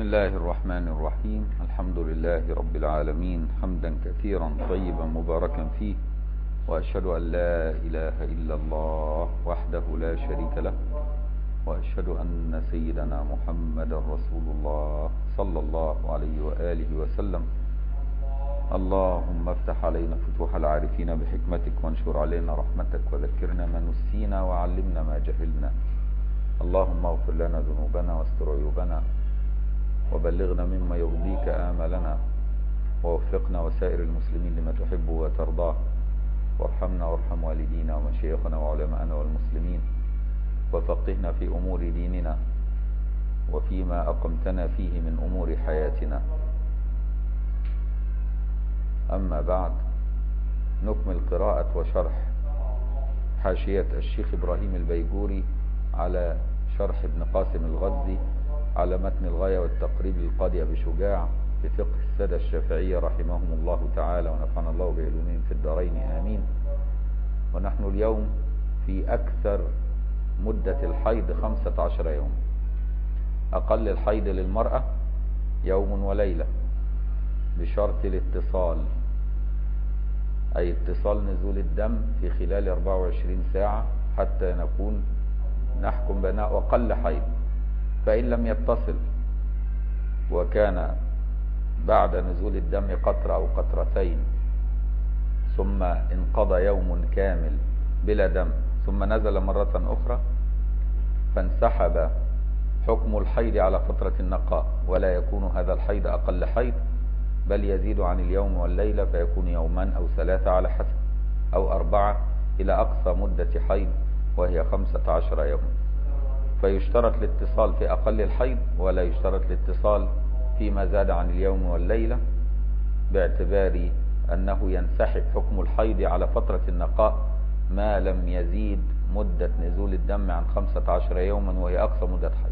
الله الرحمن الرحيم الحمد لله رب العالمين حمدا كثيرا طيبا مباركا فيه وأشهد أن لا إله إلا الله وحده لا شريك له وأشهد أن سيدنا محمد رسول الله صلى الله عليه وآله وسلم اللهم افتح علينا فتوح العارفين بحكمتك وانشر علينا رحمتك وذكرنا ما نسينا وعلمنا ما جهلنا اللهم اغفر لنا ذنوبنا واستر عيوبنا وبلغنا مما يرضيك آملنا ووفقنا وسائر المسلمين لما تحب وترضاه وارحمنا وارحم والدينا ومشايخنا وعلماءنا والمسلمين وفقهنا في أمور ديننا وفيما أقمتنا فيه من أمور حياتنا أما بعد نكمل قراءة وشرح حاشية الشيخ إبراهيم البيجوري على شرح ابن قاسم الغزي على متن الغاية والتقريب للقاضي أبي شجاع بفقه السادة الشافعية رحمهم الله تعالى ونفعنا الله بعلومهم في الدارين آمين ونحن اليوم في أكثر مدة الحيض خمسة عشر يوم أقل الحيض للمرأة يوم وليلة بشرط الاتصال أي اتصال نزول الدم في خلال 24 ساعة حتى نكون نحكم بناء أقل حيض فإن لم يتصل وكان بعد نزول الدم قطرة أو قطرتين ثم انقضى يوم كامل بلا دم ثم نزل مرة أخرى فانسحب حكم الحيض على فترة النقاء ولا يكون هذا الحيض أقل حيض بل يزيد عن اليوم والليلة فيكون يوما أو ثلاثة على حسب أو أربعة إلى أقصى مدة حيض وهي خمسة عشر يوما فيشترط الاتصال في أقل الحيض ولا يشترط الاتصال فيما زاد عن اليوم والليلة باعتبار أنه ينسحب حكم الحيض على فترة النقاء ما لم يزيد مدة نزول الدم عن خمسة عشر يوما وهي أقصى مدة حيض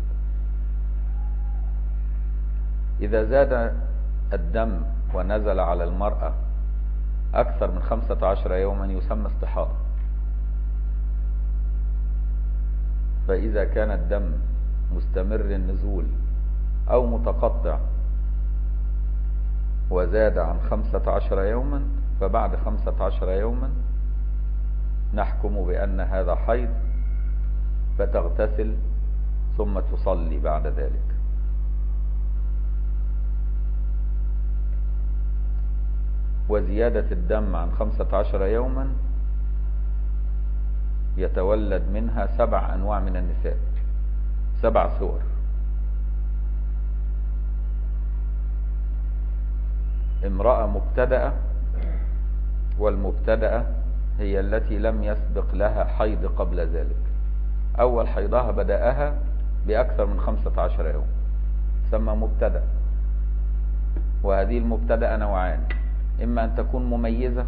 إذا زاد الدم ونزل على المرأة أكثر من خمسة عشر يوما يسمى استحاضة فإذا كان الدم مستمر النزول أو متقطع وزاد عن خمسة عشر يوما فبعد خمسة عشر يوما نحكم بأن هذا حيض فتغتسل ثم تصلي بعد ذلك وزيادة الدم عن خمسة عشر يوما يتولد منها سبع أنواع من النساء سبع صور امرأة مبتدأة والمبتدأة هي التي لم يسبق لها حيض قبل ذلك أول حيضها بدأها بأكثر من خمسة عشر يوم سمى مبتدأ وهذه المبتدأة نوعان إما أن تكون مميزة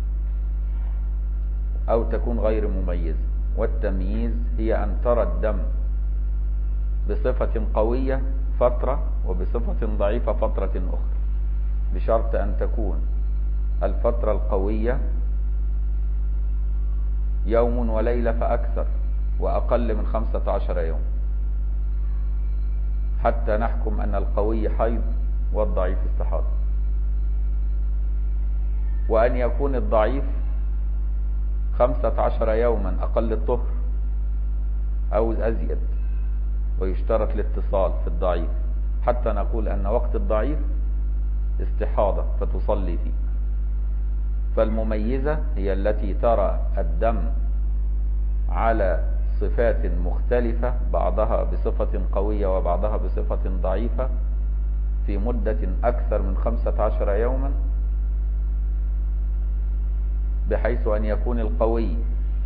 أو تكون غير مميزة والتمييز هي أن ترى الدم بصفة قوية فترة وبصفة ضعيفة فترة أخرى بشرط أن تكون الفترة القوية يوم وليلة فأكثر وأقل من خمسة عشر يوم حتى نحكم أن القوي حيض والضعيف استحاضة وأن يكون الضعيف خمسة عشر يوما أقل الطهر أو أزيد ويشترط الاتصال في الضعيف حتى نقول أن وقت الضعيف استحاضة فتصلي فيه فالمميزة هي التي ترى الدم على صفات مختلفة بعضها بصفة قوية وبعضها بصفة ضعيفة في مدة أكثر من خمسة عشر يوما بحيث أن يكون القوي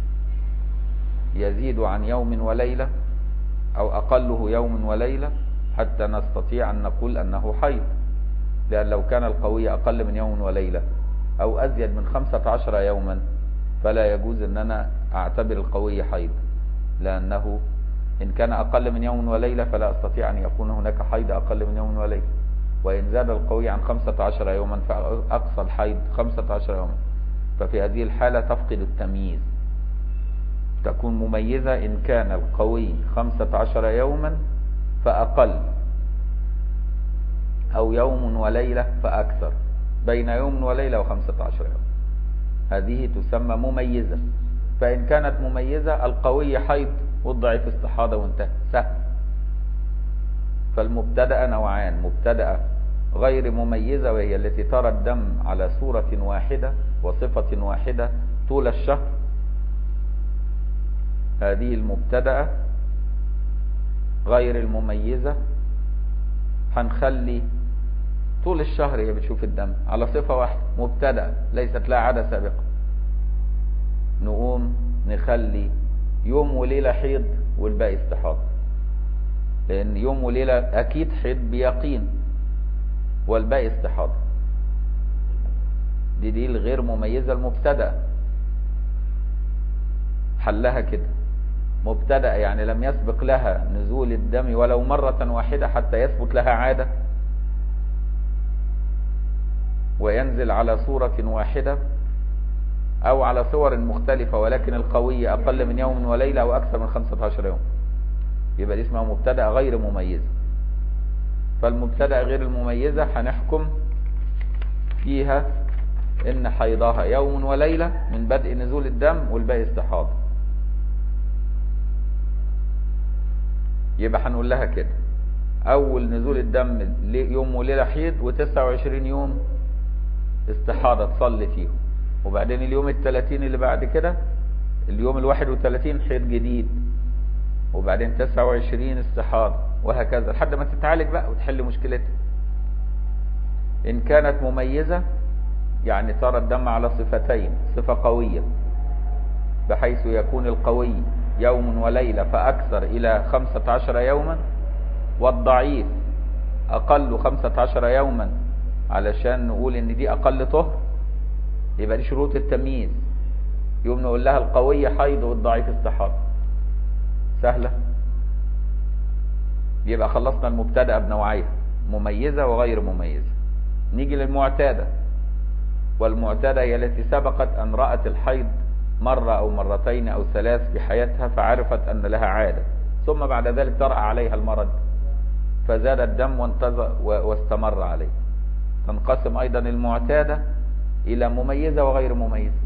يزيد عن يوم وليلة أو أقله يوم وليلة حتى نستطيع أن نقول أنه حيض لأن لو كان القوي أقل من يوم وليلة أو أزيد من خمسة عشر يوما فلا يجوز أن أنا أعتبر القوي حيض لأنه إن كان أقل من يوم وليلة فلا أستطيع أن يكون هناك حيض أقل من يوم وليلة وإن زاد القوي عن خمسة عشر يوما فأقصى الحيض خمسة عشر يوما ففي هذه الحالة تفقد التمييز تكون مميزة إن كان القوي خمسة عشر يوما فأقل أو يوم وليلة فأكثر بين يوم وليلة وخمسة عشر يوم هذه تسمى مميزة فإن كانت مميزة القوي حيض والضعيف استحاضة وانتهى سهل فالمبتدأ نوعان مبتدأ غير مميزة وهي التي ترى الدم على صورة واحدة وصفة واحدة طول الشهر هذه المبتدأة غير المميزة هنخلي طول الشهر هي بتشوف الدم على صفة واحدة مبتدأ ليست لها عادة سابقة نقوم نخلي يوم وليلة حيض والباقي استحاضة لأن يوم وليلة أكيد حيض بيقين والباقي استحاضة دي دي الغير مميزة المبتدأ حلها كده مبتدأ يعني لم يسبق لها نزول الدم ولو مرة واحدة حتى يثبت لها عادة وينزل على صورة واحدة أو على صور مختلفة ولكن القوية أقل من يوم وليلة أو أكثر من 15 يوم يبقى دي اسمها مبتدأ غير مميزة فالمبتدأ غير المميزة هنحكم فيها إن حيضها يوم وليلة من بدء نزول الدم والباقي استحاضة يبقى هنقول لها كده أول نزول الدم يوم وليلة حيض و29 يوم استحاضة تصلي فيهم وبعدين اليوم الثلاثين اللي بعد كده اليوم الواحد وثلاثين حيض جديد وبعدين تسعة وعشرين استحاضة وهكذا لحد ما تتعالج بقى وتحل مشكلتها إن كانت مميزة يعني ترى الدم على صفتين صفة قوية بحيث يكون القوي يوم وليلة فأكثر إلى خمسة عشر يوما والضعيف أقل خمسة عشر يوما علشان نقول إن دي أقل طهر يبقى دي شروط التمييز يوم نقول لها القوية حيض والضعيف استحاضة سهلة يبقى خلصنا المبتدأ بنوعيها مميزة وغير مميزة نيجي للمعتادة والمعتادة هي التي سبقت أن رأت الحيض مرة أو مرتين أو ثلاث في حياتها فعرفت أن لها عادة ثم بعد ذلك طرأ عليها المرض فزاد الدم وانتظر واستمر عليه تنقسم أيضا المعتادة إلى مميزة وغير مميزة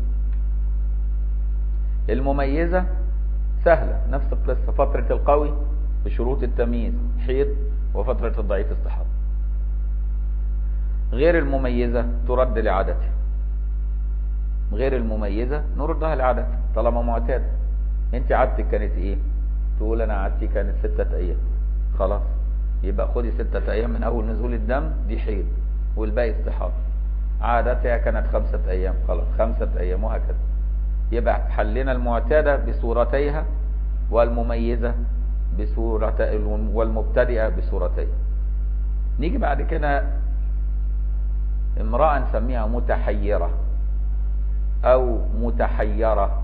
المميزة سهلة نفس القصة فترة القوي بشروط التمييز حيض وفترة الضعيف استحاضة غير المميزة ترد لعادتها غير المميزة نردها لعادتها طالما معتادة انت عادتك كانت ايه تقول انا عادتي كانت ستة ايام خلاص يبقى خدي ستة ايام من اول نزول الدم دي حيض والباقي استحاضة عادتها كانت خمسة ايام خلاص خمسة ايام وهكذا يبقى حلنا المعتادة بصورتيها والمميزة بصورة والمبتدئة بصورتين نيجي بعد كده امرأة نسميها متحيرة او متحيرة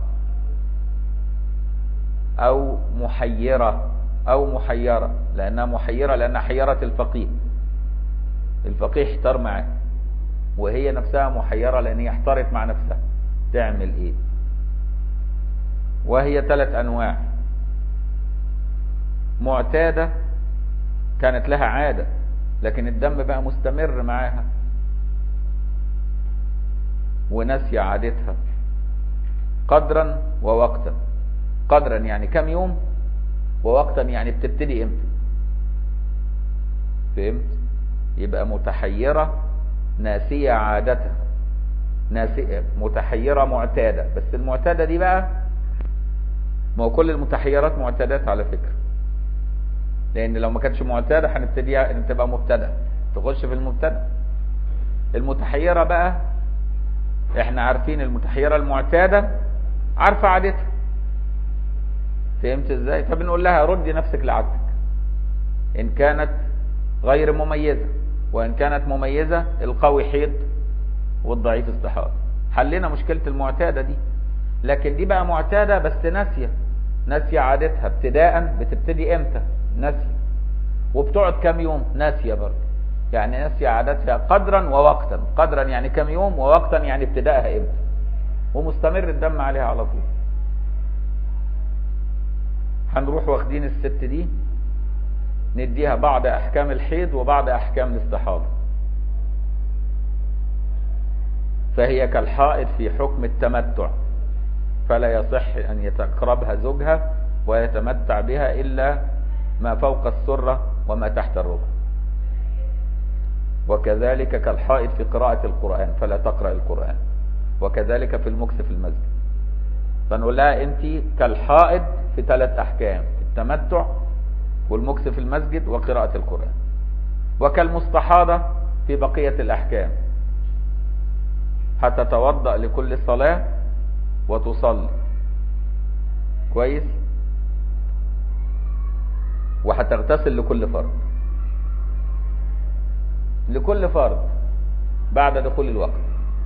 او محيرة او محيرة لانها محيرة لانها حيرت الفقيه الفقيه احتار معاه وهي نفسها محيرة لان هي احتارت مع نفسها تعمل ايه وهي ثلاث انواع معتادة كانت لها عادة لكن الدم بقى مستمر معاها وناسية عادتها قدرا ووقتا قدرا يعني كم يوم ووقتا يعني بتبتدي امتى فهمت يبقى متحيرة ناسية عادتها ناسية متحيرة معتادة بس المعتادة دي بقى ما هو كل المتحيرات معتادات على فكرة لان لو ما كانتش معتادة هنبتديها تبقى مبتدأ تخش في المبتدأ المتحيرة بقى احنا عارفين المتحيرة المعتادة عارفة عادتها فهمت ازاي فبنقول لها ردي نفسك لعادتك ان كانت غير مميزة وان كانت مميزة القوي حيض والضعيف استحاضة حلنا مشكلة المعتادة دي لكن دي بقى معتادة بس ناسية ناسية عادتها ابتداء بتبتدي امتى ناسية وبتقعد كام يوم ناسية برضه يعني ناسية عادتها قدرا ووقتا قدرا يعني كم يوم ووقتا يعني ابتدائها امتى ومستمر الدم عليها على طول هنروح واخدين الست دي نديها بعض احكام الحيض وبعض احكام الاستحاضة فهي كالحائض في حكم التمتع فلا يصح أن يتقربها زوجها ويتمتع بها إلا ما فوق السرة وما تحت الركب وكذلك كالحائض في قراءة القرآن فلا تقرأ القرآن وكذلك في المكس في المسجد فنقول لها أنت كالحائض في ثلاث أحكام التمتع والمكس في المسجد وقراءة القرآن وكالمستحاضة في بقية الأحكام هتتوضأ لكل صلاة وتصلي كويس وهتغتسل لكل فرض لكل فرض بعد دخول الوقت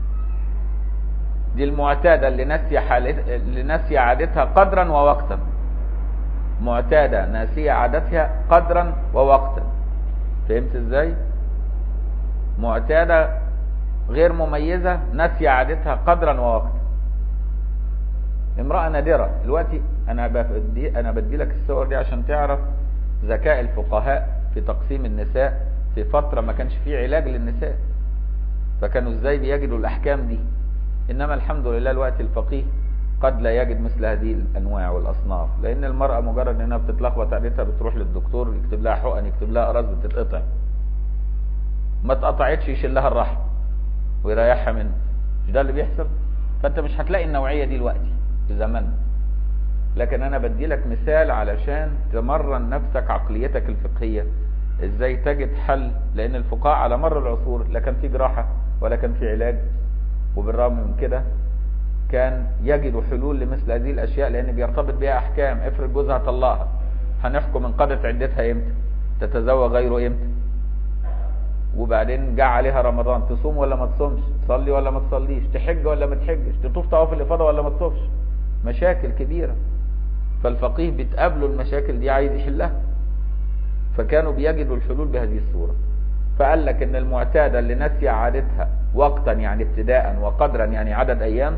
دي المعتادة اللي ناسية حالت... اللي ناسية عادتها قدرا ووقتا معتادة ناسية عادتها قدرا ووقتا فهمت ازاي معتادة غير مميزة ناسية عادتها قدرا ووقتا امرأة نادرة دلوقتي انا بدي انا بدي لك الصور دي عشان تعرف ذكاء الفقهاء في تقسيم النساء في فترة ما كانش فيه علاج للنساء فكانوا ازاي بيجدوا الاحكام دي انما الحمد لله الوقت الفقيه قد لا يجد مثل هذه الانواع والاصناف لان المرأة مجرد انها بتتلخبط عادتها بتروح للدكتور يكتب لها حقن يكتب لها اقراص بتتقطع ما اتقطعتش يشيل لها الرحم ويريحها منه مش ده اللي بيحصل فانت مش هتلاقي النوعية دي دلوقتي في زماننا لكن انا بدي لك مثال علشان تمرن نفسك عقليتك الفقهية ازاي تجد حل لان الفقهاء على مر العصور لا كان في جراحة ولا كان في علاج وبالرغم من كده كان يجدوا حلول لمثل هذه الاشياء لان بيرتبط بها احكام افرض جوزها طلقها هنحكم انقضت عدتها امتى تتزوج غيره امتى وبعدين جاء عليها رمضان تصوم ولا ما تصومش تصلي ولا ما تصليش تحج ولا ما تحجش تطوف طواف الافاضه ولا ما تطوفش مشاكل كبيره فالفقيه بتقابله المشاكل دي عايز يحلها فكانوا بيجدوا الحلول بهذه الصوره فقال لك ان المعتاده اللي ناسيه عادتها وقتا يعني ابتداء وقدرا يعني عدد ايام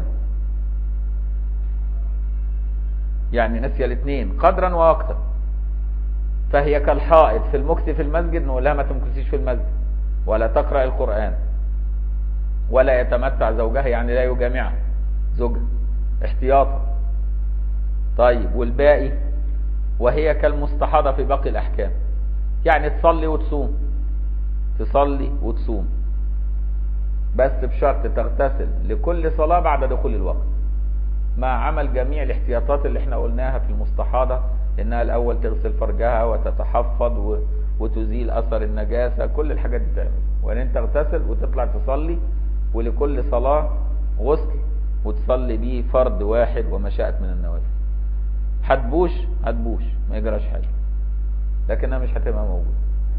يعني ناسيه الاثنين قدرا ووقتا فهي كالحائط في المكث في المسجد نقول لها ما تمكثيش في المسجد ولا تقرأ القرآن ولا يتمتع زوجها يعني لا يجامعها زوجها احتياطا طيب والباقي وهي كالمستحاضة في باقي الأحكام يعني تصلي وتصوم تصلي وتصوم بس بشرط تغتسل لكل صلاة بعد دخول الوقت مع عمل جميع الاحتياطات اللي احنا قلناها في المستحاضة انها الاول تغسل فرجها وتتحفظ و... وتزيل اثر النجاسة كل الحاجات دي تعمل وان تغتسل وتطلع تصلي ولكل صلاة غسل وتصلي بيه فرض واحد وما شاءت من النوافل هتبوش هتبوش ما يجراش حاجة لكنها مش هتبقى موجودة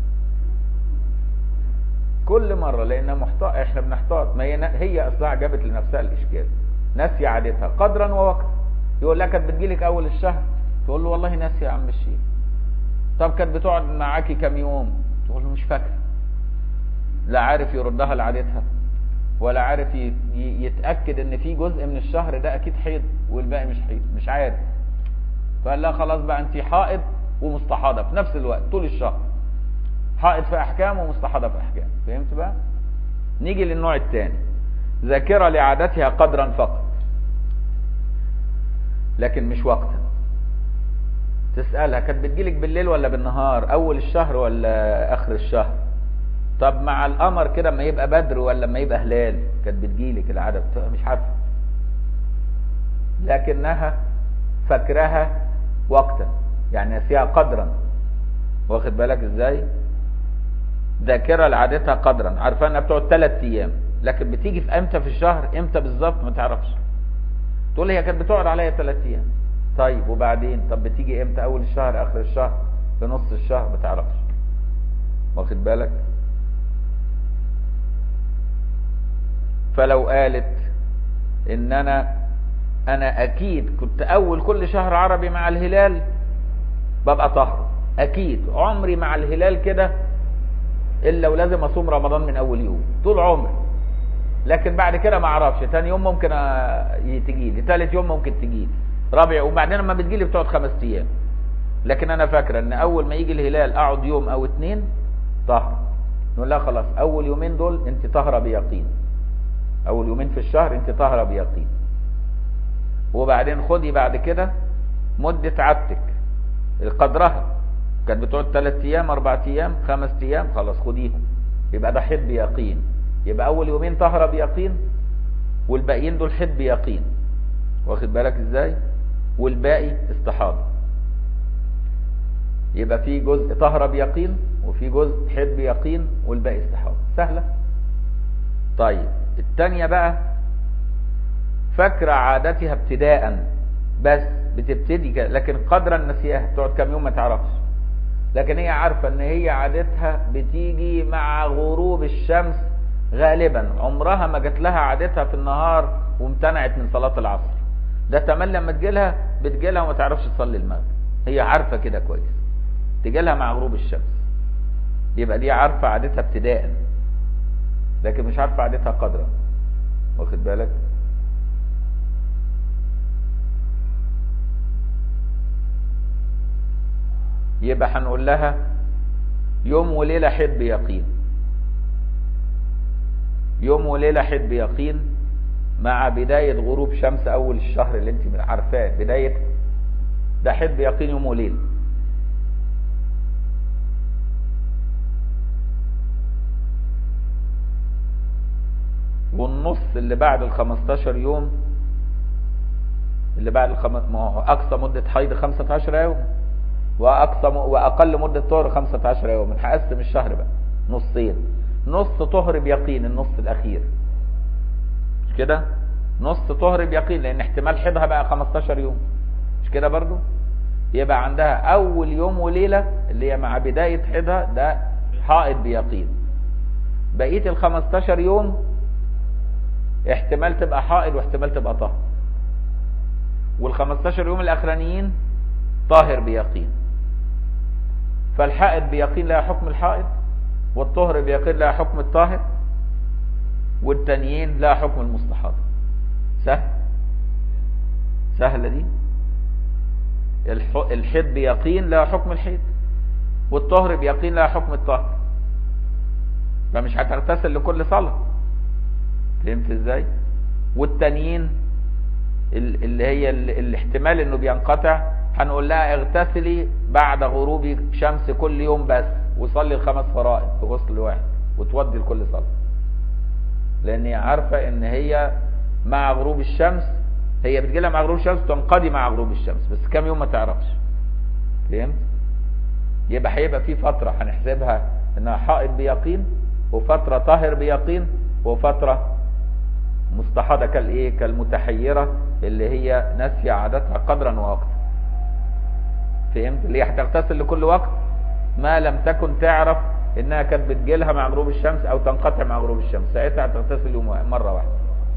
كل مرة لانها محتاط احنا بنحتاط ما هي هي اصلها جابت لنفسها الاشكال ناسية عادتها قدرا ووقتا يقول لك كانت بتجيلك اول الشهر تقول له والله ناسي يا عم الشيخ طب كانت بتقعد معاكي كام يوم تقول له مش فاكره لا عارف يردها لعادتها ولا عارف يتاكد ان في جزء من الشهر ده اكيد حيض والباقي مش حيض مش عارف فقال لها خلاص بقى انت حائض ومستحاضه في نفس الوقت طول الشهر حائض في احكام ومستحاضه في احكام فهمت بقى نيجي للنوع الثاني ذاكره لعادتها قدرا فقط لكن مش وقتا تسألها كانت بتجيلك بالليل ولا بالنهار اول الشهر ولا اخر الشهر طب مع القمر كده اما يبقى بدر ولا اما يبقى هلال كانت بتجيلك العادة مش عارفه لكنها فاكراها وقتا يعني نسيها قدرا واخد بالك ازاي ذاكرة لعادتها قدرا عارفه انها بتقعد ثلاث ايام لكن بتيجي في امتى في الشهر امتى بالظبط ما تعرفش تقول هي كانت بتقعد عليا ثلاث ايام طيب وبعدين طب بتيجي امتى اول الشهر اخر الشهر في نص الشهر ما تعرفش واخد بالك فلو قالت ان انا انا اكيد كنت اول كل شهر عربي مع الهلال ببقى طهر اكيد عمري مع الهلال كده الا ولازم اصوم رمضان من اول يوم طول عمري لكن بعد كده ما اعرفش تاني يوم ممكن تجي لي ثالث يوم ممكن تجي لي رابع وبعدين لما بتجي لي بتقعد خمس ايام لكن انا فاكره ان اول ما يجي الهلال اقعد يوم او اتنين طهر نقول لها خلاص اول يومين دول انت طاهره بيقين اول يومين في الشهر انت طاهرة بيقين وبعدين خدي بعد كده مدة عادتك قدرها كانت بتقعد ثلاث ايام اربع ايام خمس ايام خلاص خديهم يبقى ده حد بيقين يبقى اول يومين طهرة بيقين والباقيين دول حد بيقين واخد بالك ازاي والباقي استحاضة يبقى في جزء طهرة بيقين وفي جزء حد بيقين والباقي استحاضة سهلة طيب التانية بقى فاكرة عادتها ابتداء بس بتبتدي كده لكن قدرا نسيها تقعد كام يوم ما تعرفش لكن هي عارفة ان هي عادتها بتيجي مع غروب الشمس غالبا عمرها ما جات لها عادتها في النهار وامتنعت من صلاة العصر ده تمام لما تجيلها بتجيلها وما تعرفش تصلي المغرب هي عارفة كده كويس تجيلها مع غروب الشمس يبقى دي عارفة عادتها ابتداء لكن مش عارفة عادتها قدرا واخد بالك يبقى هنقول لها يوم وليلة حد يقين يوم وليلة حد يقين مع بداية غروب شمس أول الشهر اللي انت عارفاه بداية ده حد يقين يوم وليلة والنص اللي بعد ال 15 يوم اللي بعد الخم... ما هو أقصى مدة حيض 15 يوم واقصى م... واقل مده طهر 15 يوما هقسم الشهر بقى نصين نص طهر بيقين النص الاخير مش كده نص طهر بيقين لان احتمال حيضها بقى 15 يوم مش كده برضو يبقى عندها اول يوم وليله اللي هي مع بدايه حيضها ده حائض بيقين بقيه ال 15 يوم احتمال تبقى حائض واحتمال تبقى طهر وال 15 يوم الاخرانيين طاهر بيقين فالحائض بيقين لها حكم الحائض والطهر بيقين لها حكم الطاهر والتانيين لها حكم المستحاضة سهل سهلة دي الحيض بيقين لها حكم الحيض والطهر بيقين لها حكم الطهر فمش هتغتسل لكل صلاة فهمت ازاي والتانيين اللي هي الاحتمال انه بينقطع هنقول لها اغتسلي بعد غروب شمس كل يوم بس وصلي الخمس فرائض بغسل واحد وتودي لكل صلاة لان هي عارفة ان هي مع غروب الشمس هي بتجيلها مع غروب الشمس تنقضي مع غروب الشمس بس كام يوم ما تعرفش فهمت يبقى هيبقى في فترة هنحسبها انها حائض بيقين وفترة طاهر بيقين وفترة مستحاضة كالايه كالمتحيرة اللي هي ناسية عادتها قدرا ووقتا فهمت اللي هي هتغتسل لكل وقت ما لم تكن تعرف انها كانت بتجيلها مع غروب الشمس او تنقطع مع غروب الشمس ساعتها هتغتسل يوم مرة واحدة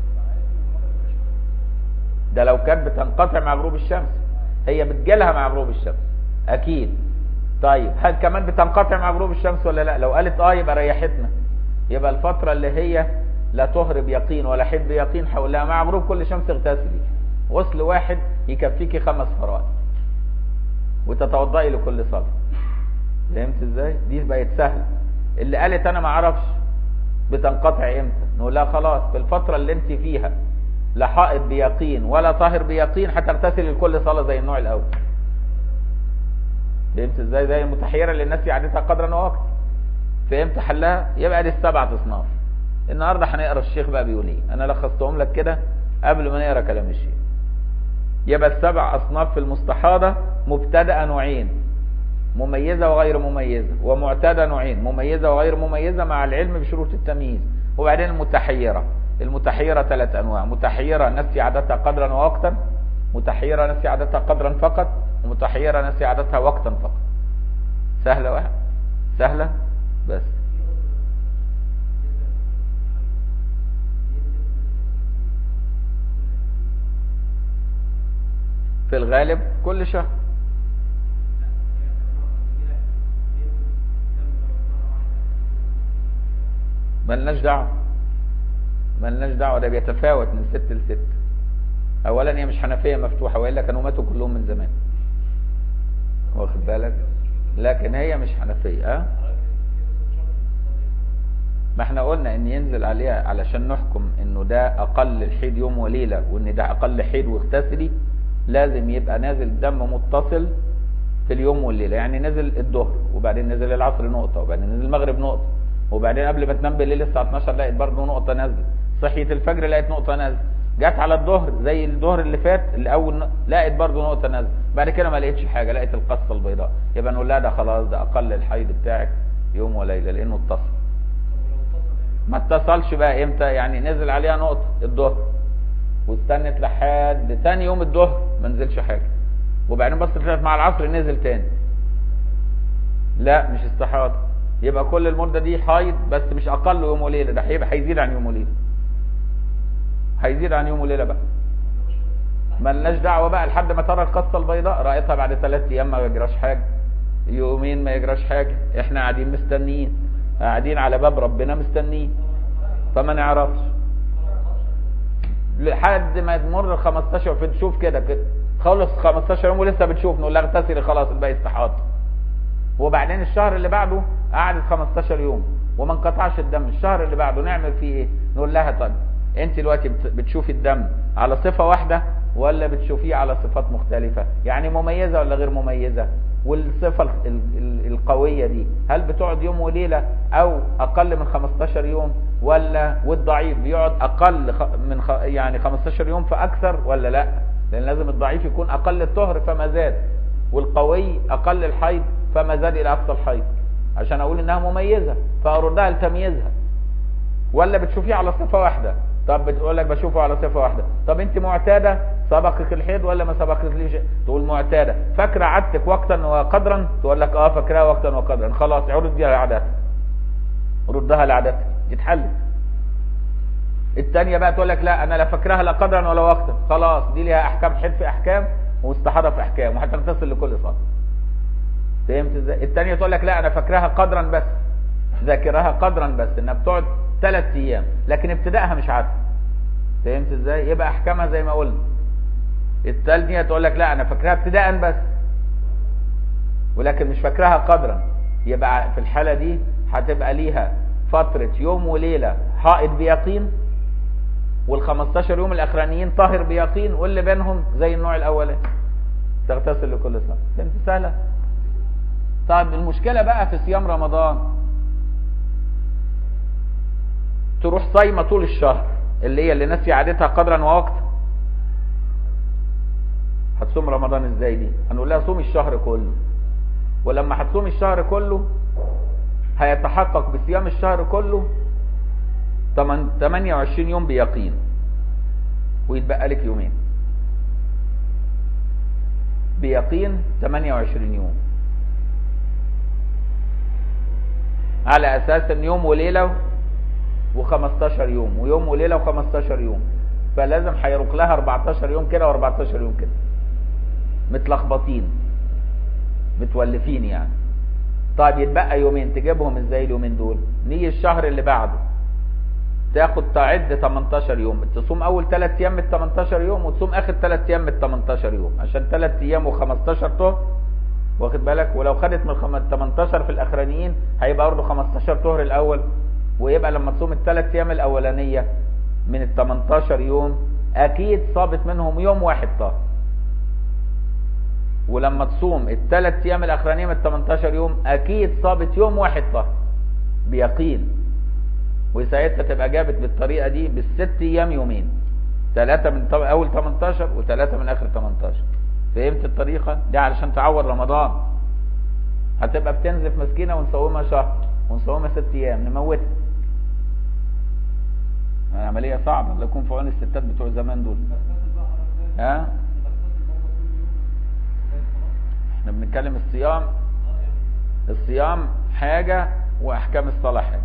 ده لو كانت بتنقطع مع غروب الشمس هي بتجيلها مع غروب الشمس اكيد طيب هل كمان بتنقطع مع غروب الشمس ولا لا لو قالت اه يبقى ريحتنا يبقى الفترة اللي هي لا طهر بيقين ولا حب بيقين هقول لها مع غروب كل شمس اغتسلي غسل واحد يكفيكي خمس فرائض وتتوضئي لكل صلاة فهمت ازاي دي بقت سهله اللي قالت انا ما اعرفش بتنقطع امتى نقول لها خلاص في الفتره اللي انت فيها لا حائط بيقين ولا طاهر بيقين هتغتسل لكل صلاه زي النوع الاول فهمت ازاي زي المتحيره اللي الناس عادتها قدرا ووقت فهمت حلها يبقى دي السبعه اصناف النهارده هنقرا الشيخ بقى بيقول ايه انا لخصتهم لك كده قبل ما نقرا كلام الشيخ يبقى السبع اصناف في المستحاضه مبتدا نوعين مميزه وغير مميزه ومعتاده نوعين مميزه وغير مميزه مع العلم بشروط التمييز وبعدين المتحيره المتحيره ثلاث انواع متحيره نسي عادتها قدرا ووقتا متحيره نسي عادتها قدرا فقط ومتحيره نسي عادتها وقتا فقط سهله واحد سهله بس في الغالب كل شهر ملناش دعوه ملناش دعوه ده بيتفاوت من ست لست اولا هي مش حنفيه مفتوحه والا كانوا ماتوا كلهم من زمان واخد بالك لكن هي مش حنفيه ها ما احنا قلنا ان ينزل عليها علشان نحكم انه ده اقل الحيض يوم وليلة وان ده اقل حيض واغتسلي لازم يبقى نازل دم متصل في اليوم والليلة يعني نزل الظهر وبعدين نزل العصر نقطة وبعدين نزل المغرب نقطة وبعدين قبل ما تنام بالليل الساعة 12 لقيت برضه نقطة نازلة صحية الفجر لقيت نقطة نازلة جت على الظهر زي الظهر اللي فات اللي اول ن- لقيت برضه نقطة نازلة بعد كده ما لقيتش حاجة لقيت القصة البيضاء يبقى نقول لها ده خلاص ده اقل الحيض بتاعك يوم وليلة لانه اتصل ما اتصلش بقى امتى يعني نزل عليها نقطة الظهر واستنت لحد تاني يوم الظهر ما نزلش حاجة وبعدين بص طلعت مع العصر نزل تاني لا مش استحاضة يبقى كل المدة دي حيض بس مش اقل يوم وليلة ده هيبقى هيزيد عن يوم وليلة هيزيد عن يوم وليلة بقى ملناش دعوة بقى لحد ما ترى القصة البيضاء رأيتها بعد ثلاث ايام ما يجراش حاجة يومين ما يجراش حاجة احنا قاعدين مستنيين قاعدين على باب ربنا مستنيين فما نعرفش لحد ما تمر 15 في تشوف كده كده خلص 15 يوم ولسه بتشوف نقول لها اغتسلي خلاص الباقي استحاض وبعدين الشهر اللي بعده قعدت 15 يوم وما انقطعش الدم الشهر اللي بعده نعمل فيه ايه نقول لها طيب انت دلوقتي بت- بتشوفي الدم على صفة واحدة ولا بتشوفيه على صفات مختلفة يعني مميزة ولا غير مميزة والصفة ال- ال- ال- القوية دي هل بتقعد يوم وليلة او اقل من 15 يوم ولا والضعيف بيقعد اقل خ- من خ- يعني 15 يوم فاكثر ولا لا لان لازم الضعيف يكون اقل الطهر فما زاد والقوي اقل الحيض فما زاد الى اقصى الحيض عشان اقول انها مميزة فاردها لتمييزها ولا بتشوفيه على صفة واحدة طب بتقول لك بشوفه على صفة واحدة طب انت معتادة سبقك الحيض ولا ما سبقكليش تقول معتادة فاكرة عادتك وقتا وقدرا تقول لك اه فاكراها وقتا وقدرا خلاص عرض دي لعادتها ردها لعادتها يتحلل التانية بقى تقول لك لا انا لا فاكراها لا قدرا ولا وقتا خلاص دي ليها احكام حيض في احكام واستحاضة في احكام وهتغتسل لكل صلاة فهمت ازاي التانية تقول لك لا انا فاكراها قدرا بس ذاكرها قدرا بس انها بتقعد ثلاث ايام لكن ابتدائها مش عارفه فهمت ازاي يبقى احكامها زي ما قلنا الثانيه تقول لك لا انا فاكراها ابتداء بس ولكن مش فاكراها قدرا يبقى في الحاله دي هتبقى ليها فتره يوم وليله حائض بيقين وال15 يوم الاخرانيين طاهر بيقين واللي بينهم زي النوع الاولاني تغتسل لكل صلاه فهمت سهله طيب المشكله بقى في صيام رمضان تروح صايمه طول الشهر اللي هي اللي ناسي عادتها قدرا ووقتا هتصوم رمضان ازاي دي هنقول لها صوم الشهر كله ولما هتصوم الشهر كله هيتحقق بصيام الشهر كله 28 يوم بيقين ويتبقى لك يومين بيقين 28 يوم على اساس ان يوم وليله و15 يوم ويوم وليله و15 يوم فلازم هيروق لها 14 يوم كده و14 يوم كده متلخبطين متولفين يعني طيب يتبقى يومين تجيبهم ازاي اليومين دول نيجي الشهر اللي بعده تاخد تعد 18 يوم تصوم اول 3 ايام من 18 يوم وتصوم اخر 3 ايام من 18 يوم عشان 3 ايام و15 طهر واخد بالك ولو خدت من الخم- 18 في الاخرانيين هيبقى برضه 15 طهر الاول ويبقى لما تصوم الثلاث ايام الاولانيه من ال 18 يوم اكيد صابت منهم يوم واحد طهر ولما تصوم الثلاث ايام الاخرانيه من ال 18 يوم اكيد صابت يوم واحد طهر بيقين وساعتها تبقى جابت بالطريقه دي بالست ايام يومين ثلاثه من طب- اول 18 وثلاثه من اخر 18 فهمت الطريقه دي علشان تعور رمضان هتبقى بتنزف مسكينه ونصومها شهر ونصومها ست ايام نموتها عمليه صعبه الله يكون في عون الستات بتوع زمان دول ها احنا بنتكلم الصيام الصيام حاجه واحكام الصلاه حاجه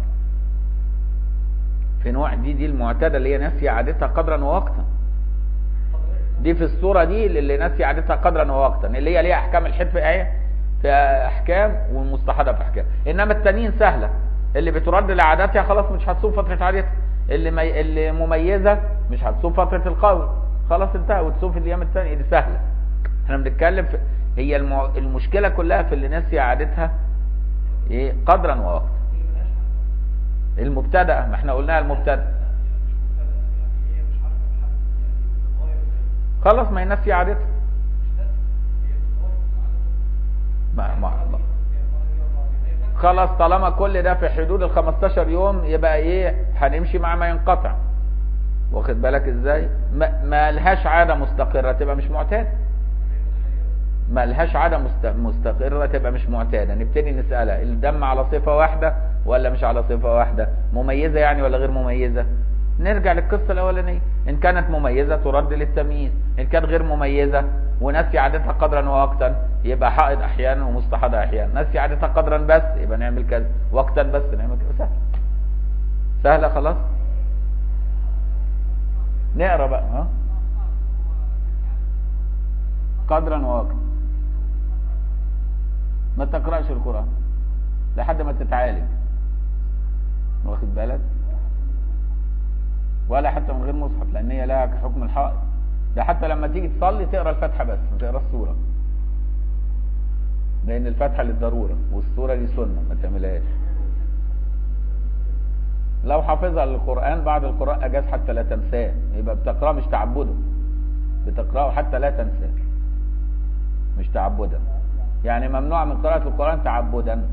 في نوع دي دي المعتاده اللي هي ناسيه عادتها قدرا ووقتا دي في الصوره دي اللي ناسيه عادتها قدرا ووقتا اللي هي ليها احكام الحد في ايه في احكام والمستحاضه في احكام انما التانيين سهله اللي بترد لعاداتها خلاص مش هتصوم فتره عادتها اللي مي... اللي مميزه مش هتصوم فتره القول خلاص انتهى وتصوم في الايام الثانيه دي سهله احنا بنتكلم في هي المع... المشكله كلها في اللي ناسيه عادتها ايه قدرا ووقتا المبتدأ ما احنا قلناها المبتدأ خلاص ما ينفي عادتها ما ما ما. خلاص طالما كل ده في حدود ال 15 يوم يبقى ايه هنمشي مع ما ينقطع واخد بالك ازاي ما, ما لهاش عاده مستقره تبقى مش معتاده ما لهاش عاده مست... مستقره تبقى مش معتاده نبتدي نسالها الدم على صفه واحده ولا مش على صفه واحده مميزه يعني ولا غير مميزه نرجع للقصه الاولانيه ان كانت مميزه ترد للتمييز ان كانت غير مميزه ونسي عادتها قدرا ووقتا يبقى حائض احيانا ومستحاضه احيانا نسي عادتها قدرا بس يبقى نعمل كذا وقتا بس نعمل كذا سهل سهله خلاص نقرا بقى ها قدرا ووقتا ما تقراش القران لحد ما تتعالج واخد بالك ولا حتى من غير مصحف لان هي لها حكم الحائط ده حتى لما تيجي تصلي تقرا الفاتحه بس ما تقراش السوره لان الفاتحه للضروره والسوره دي سنه ما تعملهاش لو حافظها للقران بعد القراءه اجاز حتى لا تنساه يبقى بتقراه مش تعبده بتقراه حتى لا تنساه مش تعبدا يعني ممنوع من قراءه القران تعبدا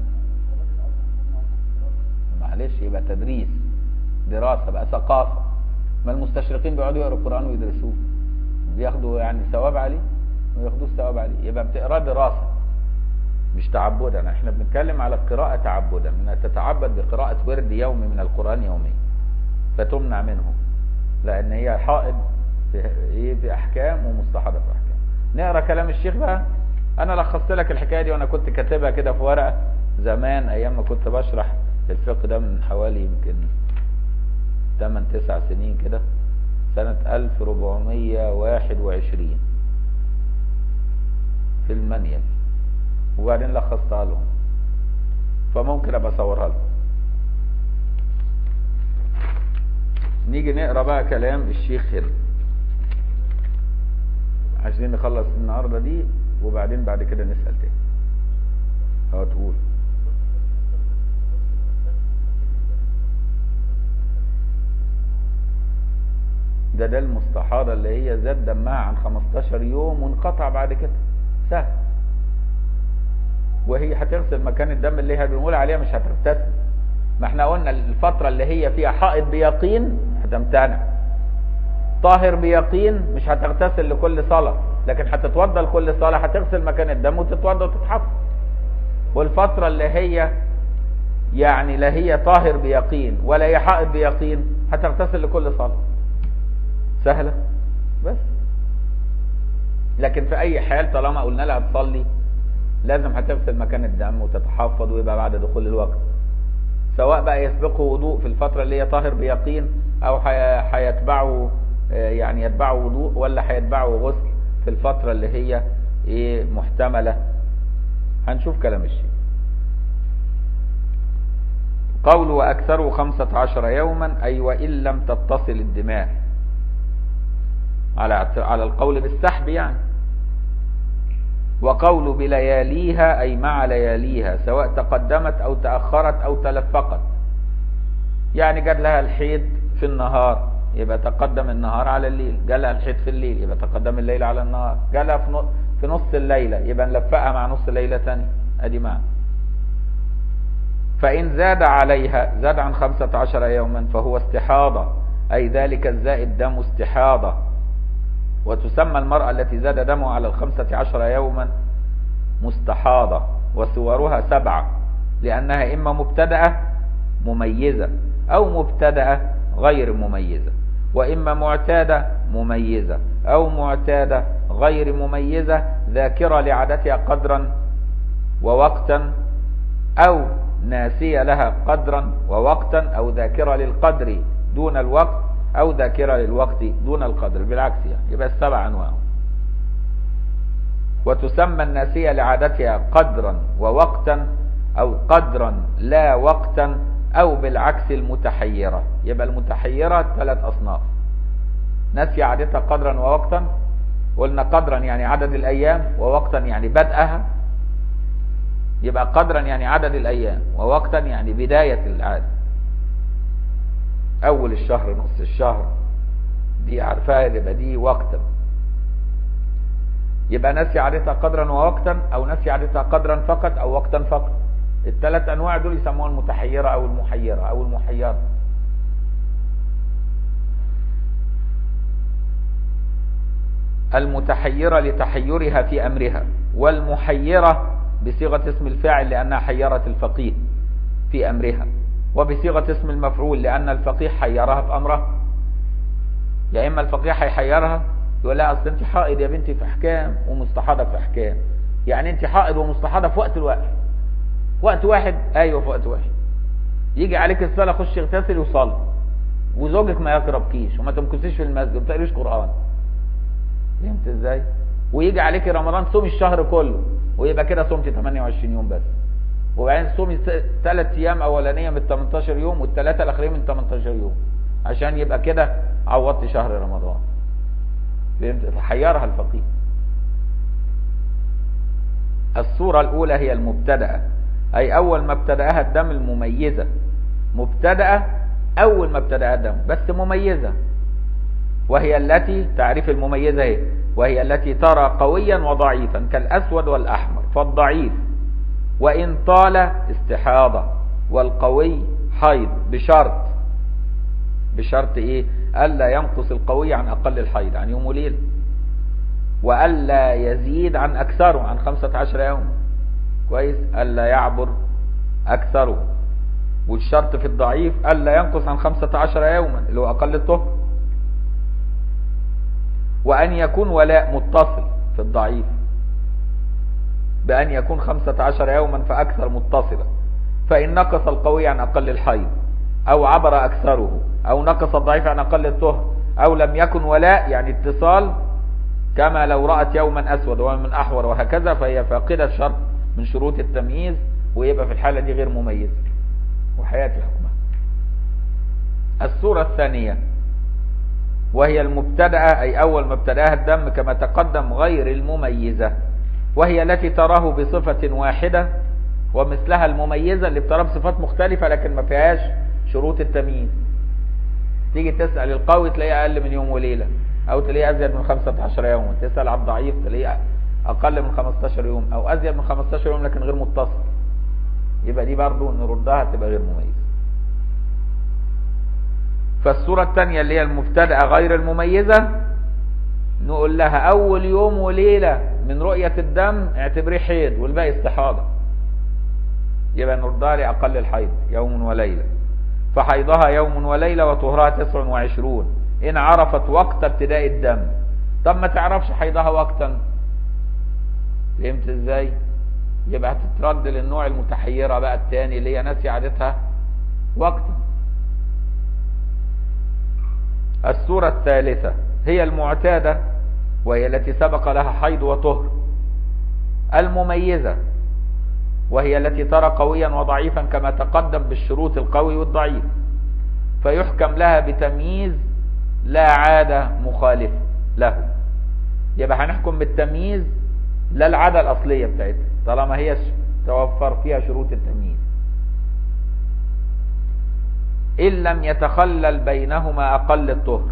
معلش يبقى تدريس دراسه بقى ثقافه ما المستشرقين بيقعدوا يقروا القران ويدرسوه بياخدوا يعني ثواب عليه ما ياخدوش ثواب عليه يبقى بتقراه دراسه مش تعبدا احنا بنتكلم على القراءه تعبدا انها تتعبد بقراءه ورد يومي من القران يوميا فتمنع منه لان هي حائض في ايه في احكام ومستحاضه في احكام نقرا كلام الشيخ بقى انا لخصت لك الحكايه دي وانا كنت كاتبها كده في ورقه زمان ايام ما كنت بشرح الفقه ده من حوالي يمكن 8 9 سنين كده سنة 1421 في المنيل وبعدين لخصتها لهم فممكن ابقى اصورها لكم نيجي نقرا بقى كلام الشيخ هنا عايزين نخلص النهارده دي وبعدين بعد كده نسال تاني اه تقول ده ده المستحاضة اللي هي زاد دمها عن 15 يوم وانقطع بعد كده سهل وهي هتغسل مكان الدم اللي هي بنقول عليها مش هتغتسل ما احنا قلنا الفترة اللي هي فيها حائض بيقين هتمتنع طاهر بيقين مش هتغتسل لكل صلاة لكن هتتوضى لكل صلاة هتغسل مكان الدم وتتوضى وتتحفظ والفترة اللي هي يعني لا هي طاهر بيقين ولا هي حائض بيقين هتغتسل لكل صلاة سهلة بس لكن في اي حال طالما قلنا لها تصلي لازم هتغسل مكان الدم وتتحفظ ويبقى بعد دخول الوقت سواء بقى يسبقه وضوء في الفترة اللي هي طاهر بيقين او هيتبعه يعني يتبعه وضوء ولا هيتبعه غسل في الفترة اللي هي ايه محتملة هنشوف كلام الشيخ قول وأكثره خمسة عشر يوما أي وإن لم تتصل الدماء على على القول بالسحب يعني وقول بلياليها أي مع لياليها سواء تقدمت أو تأخرت أو تلفقت يعني جات لها الحيض في النهار يبقى تقدم النهار على الليل جالها الحيض في الليل يبقى تقدم الليل على النهار جالها في في نص الليلة يبقى نلفقها مع نص الليلة تاني ادي معنى فإن زاد عليها زاد عن خمسة عشر يوما فهو استحاضة أي ذلك الزائد دم استحاضة وتسمى المرأة التي زاد دمها على الخمسة عشر يوما مستحاضة وصورها سبعة لأنها إما مبتدأة مميزة أو مبتدأة غير مميزة وإما معتادة مميزة أو معتادة غير مميزة ذاكرة لعادتها قدرا ووقتا أو ناسية لها قدرا ووقتا أو ذاكرة للقدر دون الوقت أو ذاكرة للوقت دون القدر بالعكس يعني يبقى السبع أنواع وتسمى الناسية لعادتها قدرا ووقتا أو قدرا لا وقتا أو بالعكس المتحيرة يبقى المتحيرة ثلاث أصناف ناسية عادتها قدرا ووقتا قلنا قدرا يعني عدد الأيام ووقتا يعني بدأها يبقى قدرا يعني عدد الأيام ووقتا يعني بداية العادة اول الشهر نص الشهر دي عارفاها يبقى دي وقتا يبقى نسي عادتها قدرا ووقتا او نسي عادتها قدرا فقط او وقتا فقط الثلاث انواع دول يسموها المتحيرة او المحيرة او المحيرة المتحيرة لتحيرها في امرها والمحيرة بصيغة اسم الفاعل لانها حيرت الفقيه في امرها وبصيغة اسم المفعول لان الفقيه حيرها في امرها يا اما الفقيه هيحيرها يقول لها اصل انت حائض يا بنتي في احكام ومستحاضه في احكام يعني انت حائض ومستحاضه في وقت الواحد وقت واحد ايوه في وقت واحد يجي عليك الصلاه خش اغتسل وصلي وزوجك ما يقربكيش وما تمكثيش في المسجد وما تقريش قران فهمت ازاي ويجي عليك رمضان صومي الشهر كله ويبقى كده صمتي 28 يوم بس وبعدين صومي ثلاث ايام اولانيه من 18 يوم والثلاثه الاخرين من 18 يوم عشان يبقى كده عوضت شهر رمضان حيرها الفقيه الصورة الأولى هي المبتدأة أي أول ما ابتدأها الدم المميزة مبتدأة أول ما ابتدأها الدم بس مميزة وهي التي تعريف المميزة هي وهي التي ترى قويا وضعيفا كالأسود والأحمر فالضعيف وإن طال استحاضة والقوي حيض بشرط بشرط ايه الا ينقص القوي عن اقل الحيض عن يوم وليله والا يزيد عن اكثره عن 15 يوم كويس الا يعبر اكثره والشرط في الضعيف الا ينقص عن 15 يوما اللي هو اقل الطهر وان يكون ولاء متصل في الضعيف بان يكون 15 يوما فاكثر متصلا فان نقص القوي عن اقل الحيض او عبر اكثره او نقص الضعيف عن اقل الطهر او لم يكن ولاء يعني اتصال كما لو رأت يوما اسود ومن احور وهكذا فهي فاقدة شرط من شروط التمييز ويبقى في الحالة دي غير مميز وحياتي حكمها الصورة الثانية وهي المبتدأة أي أول ما ابتدأها الدم كما تقدم غير المميزة وهي التي تراه بصفة واحدة ومثلها المميزة اللي بتراه بصفات مختلفة لكن ما فيهاش شروط التمييز تيجي تسأل القوي تلاقيه أقل من يوم وليلة أو تلاقيه أزيد من 15 يوم تسأل على الضعيف تلاقيه أقل من 15 يوم أو أزيد من 15 يوم لكن غير متصل يبقى دي برضو نردها تبقى غير مميزة فالصورة الثانية اللي هي المبتدأة غير المميزة نقول لها أول يوم وليلة من رؤية الدم اعتبريه حيض والباقي استحاضة يبقى نردها لأقل الحيض يوم وليلة فحيضها يوم وليلة وطهرها تسع وعشرون إن عرفت وقت ابتداء الدم طب ما تعرفش حيضها وقتا فهمت ازاي يبقى هتترد للنوع المتحيرة بقى التاني اللي هي ناسي عادتها وقتا الصورة الثالثة هي المعتادة وهي التي سبق لها حيض وطهر المميزة وهي التي ترى قويا وضعيفا كما تقدم بالشروط القوي والضعيف فيحكم لها بتمييز لا عادة مخالفة له يبقى هنحكم بالتمييز لا العادة الأصلية بتاعتها طالما هي توفر فيها شروط التمييز إن لم يتخلل بينهما أقل الطهر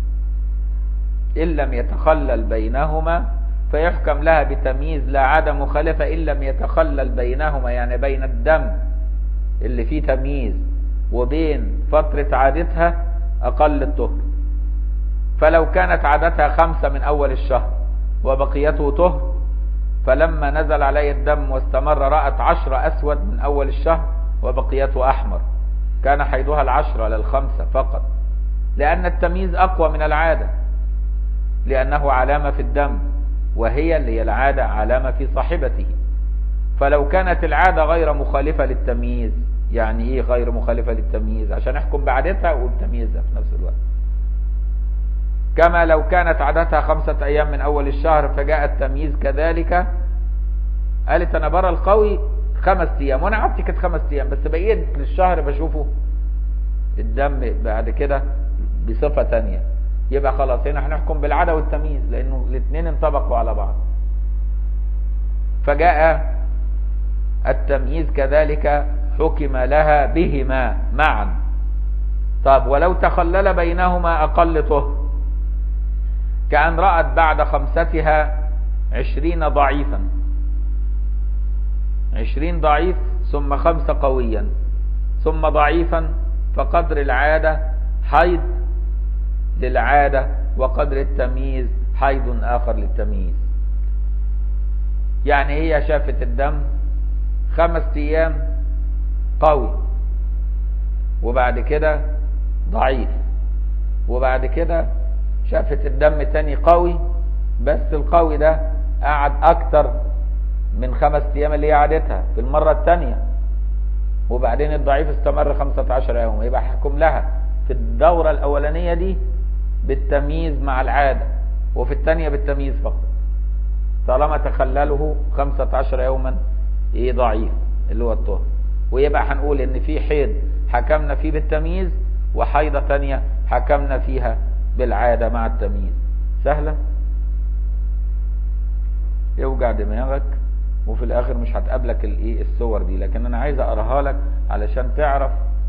إن لم يتخلل بينهما فيحكم لها بتمييز لا عادة مخالفة إن لم يتخلل بينهما يعني بين الدم اللي فيه تمييز وبين فترة عادتها أقل الطهر فلو كانت عادتها خمسة من أول الشهر وبقيته طهر فلما نزل عليه الدم واستمر رأت عشر أسود من أول الشهر وبقيته أحمر كان حيضها العشرة للخمسة فقط لأن التمييز أقوى من العادة لأنه علامة في الدم وهي اللي هي العادة علامة في صاحبته فلو كانت العادة غير مخالفة للتمييز يعني ايه غير مخالفة للتمييز عشان احكم بعادتها وبتمييزها في نفس الوقت كما لو كانت عادتها خمسة ايام من اول الشهر فجاء التمييز كذلك قالت انا برى القوي خمس ايام وانا قعدت كانت خمس ايام بس بقيت للشهر بشوفه الدم بعد كده بصفة تانية يبقى خلاص هنا هنحكم بالعادة والتمييز لانه الاثنين انطبقوا على بعض فجاء التمييز كذلك حكم لها بهما معا طب ولو تخلل بينهما أقل طهر كأن رأت بعد خمستها عشرين ضعيفا عشرين ضعيف ثم خمسة قويا ثم ضعيفا فقدر العادة حيض للعادة وقدر التمييز حيض آخر للتمييز يعني هي شافت الدم خمس أيام قوي وبعد كده ضعيف وبعد كده شافت الدم تاني قوي بس القوي ده قعد اكتر من خمس ايام اللي هي عادتها في المرة التانية وبعدين الضعيف استمر 15 يوم يبقى حكم لها في الدورة الاولانية دي بالتمييز مع العادة وفي التانية بالتمييز فقط طالما تخلله 15 يوما ايه ضعيف اللي هو الطهر ويبقى هنقول ان في حيض حكمنا فيه بالتمييز وحيضة تانية حكمنا فيها بالعادة مع التمييز سهلة يوجع دماغك وفي الاخر مش هتقابلك الايه الصور دي لكن انا عايز اقراها لك علشان تعرف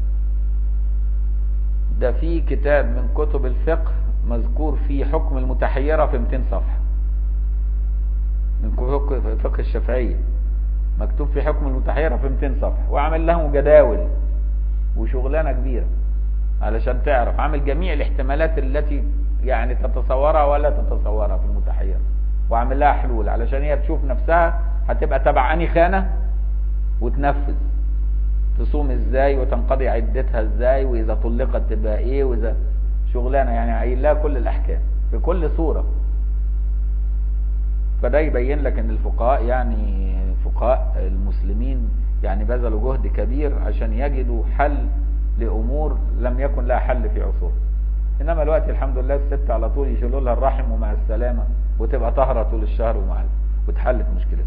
ده في كتاب من كتب الفقه مذكور فيه حكم المتحيرة في 200 صفحة من كتب فقه الشافعية مكتوب في حكم المتحيرة في 200 صفحة وعامل لهم جداول وشغلانة كبيرة علشان تعرف عامل جميع الاحتمالات التي يعني تتصورها ولا تتصورها في المتحيرة وعامل لها حلول علشان هي تشوف نفسها هتبقى تبع اني خانة وتنفذ تصوم ازاي وتنقضي عدتها ازاي واذا طلقت تبقى ايه واذا شغلانة يعني عايل لها كل الاحكام في كل صورة فده يبين لك ان الفقهاء يعني فقهاء المسلمين يعني بذلوا جهد كبير عشان يجدوا حل لامور لم يكن لها حل في عصور انما الوقت الحمد لله الست على طول يشيلوا لها الرحم ومع السلامة وتبقى طاهرة طول الشهر ومع وتحلت مشكلتها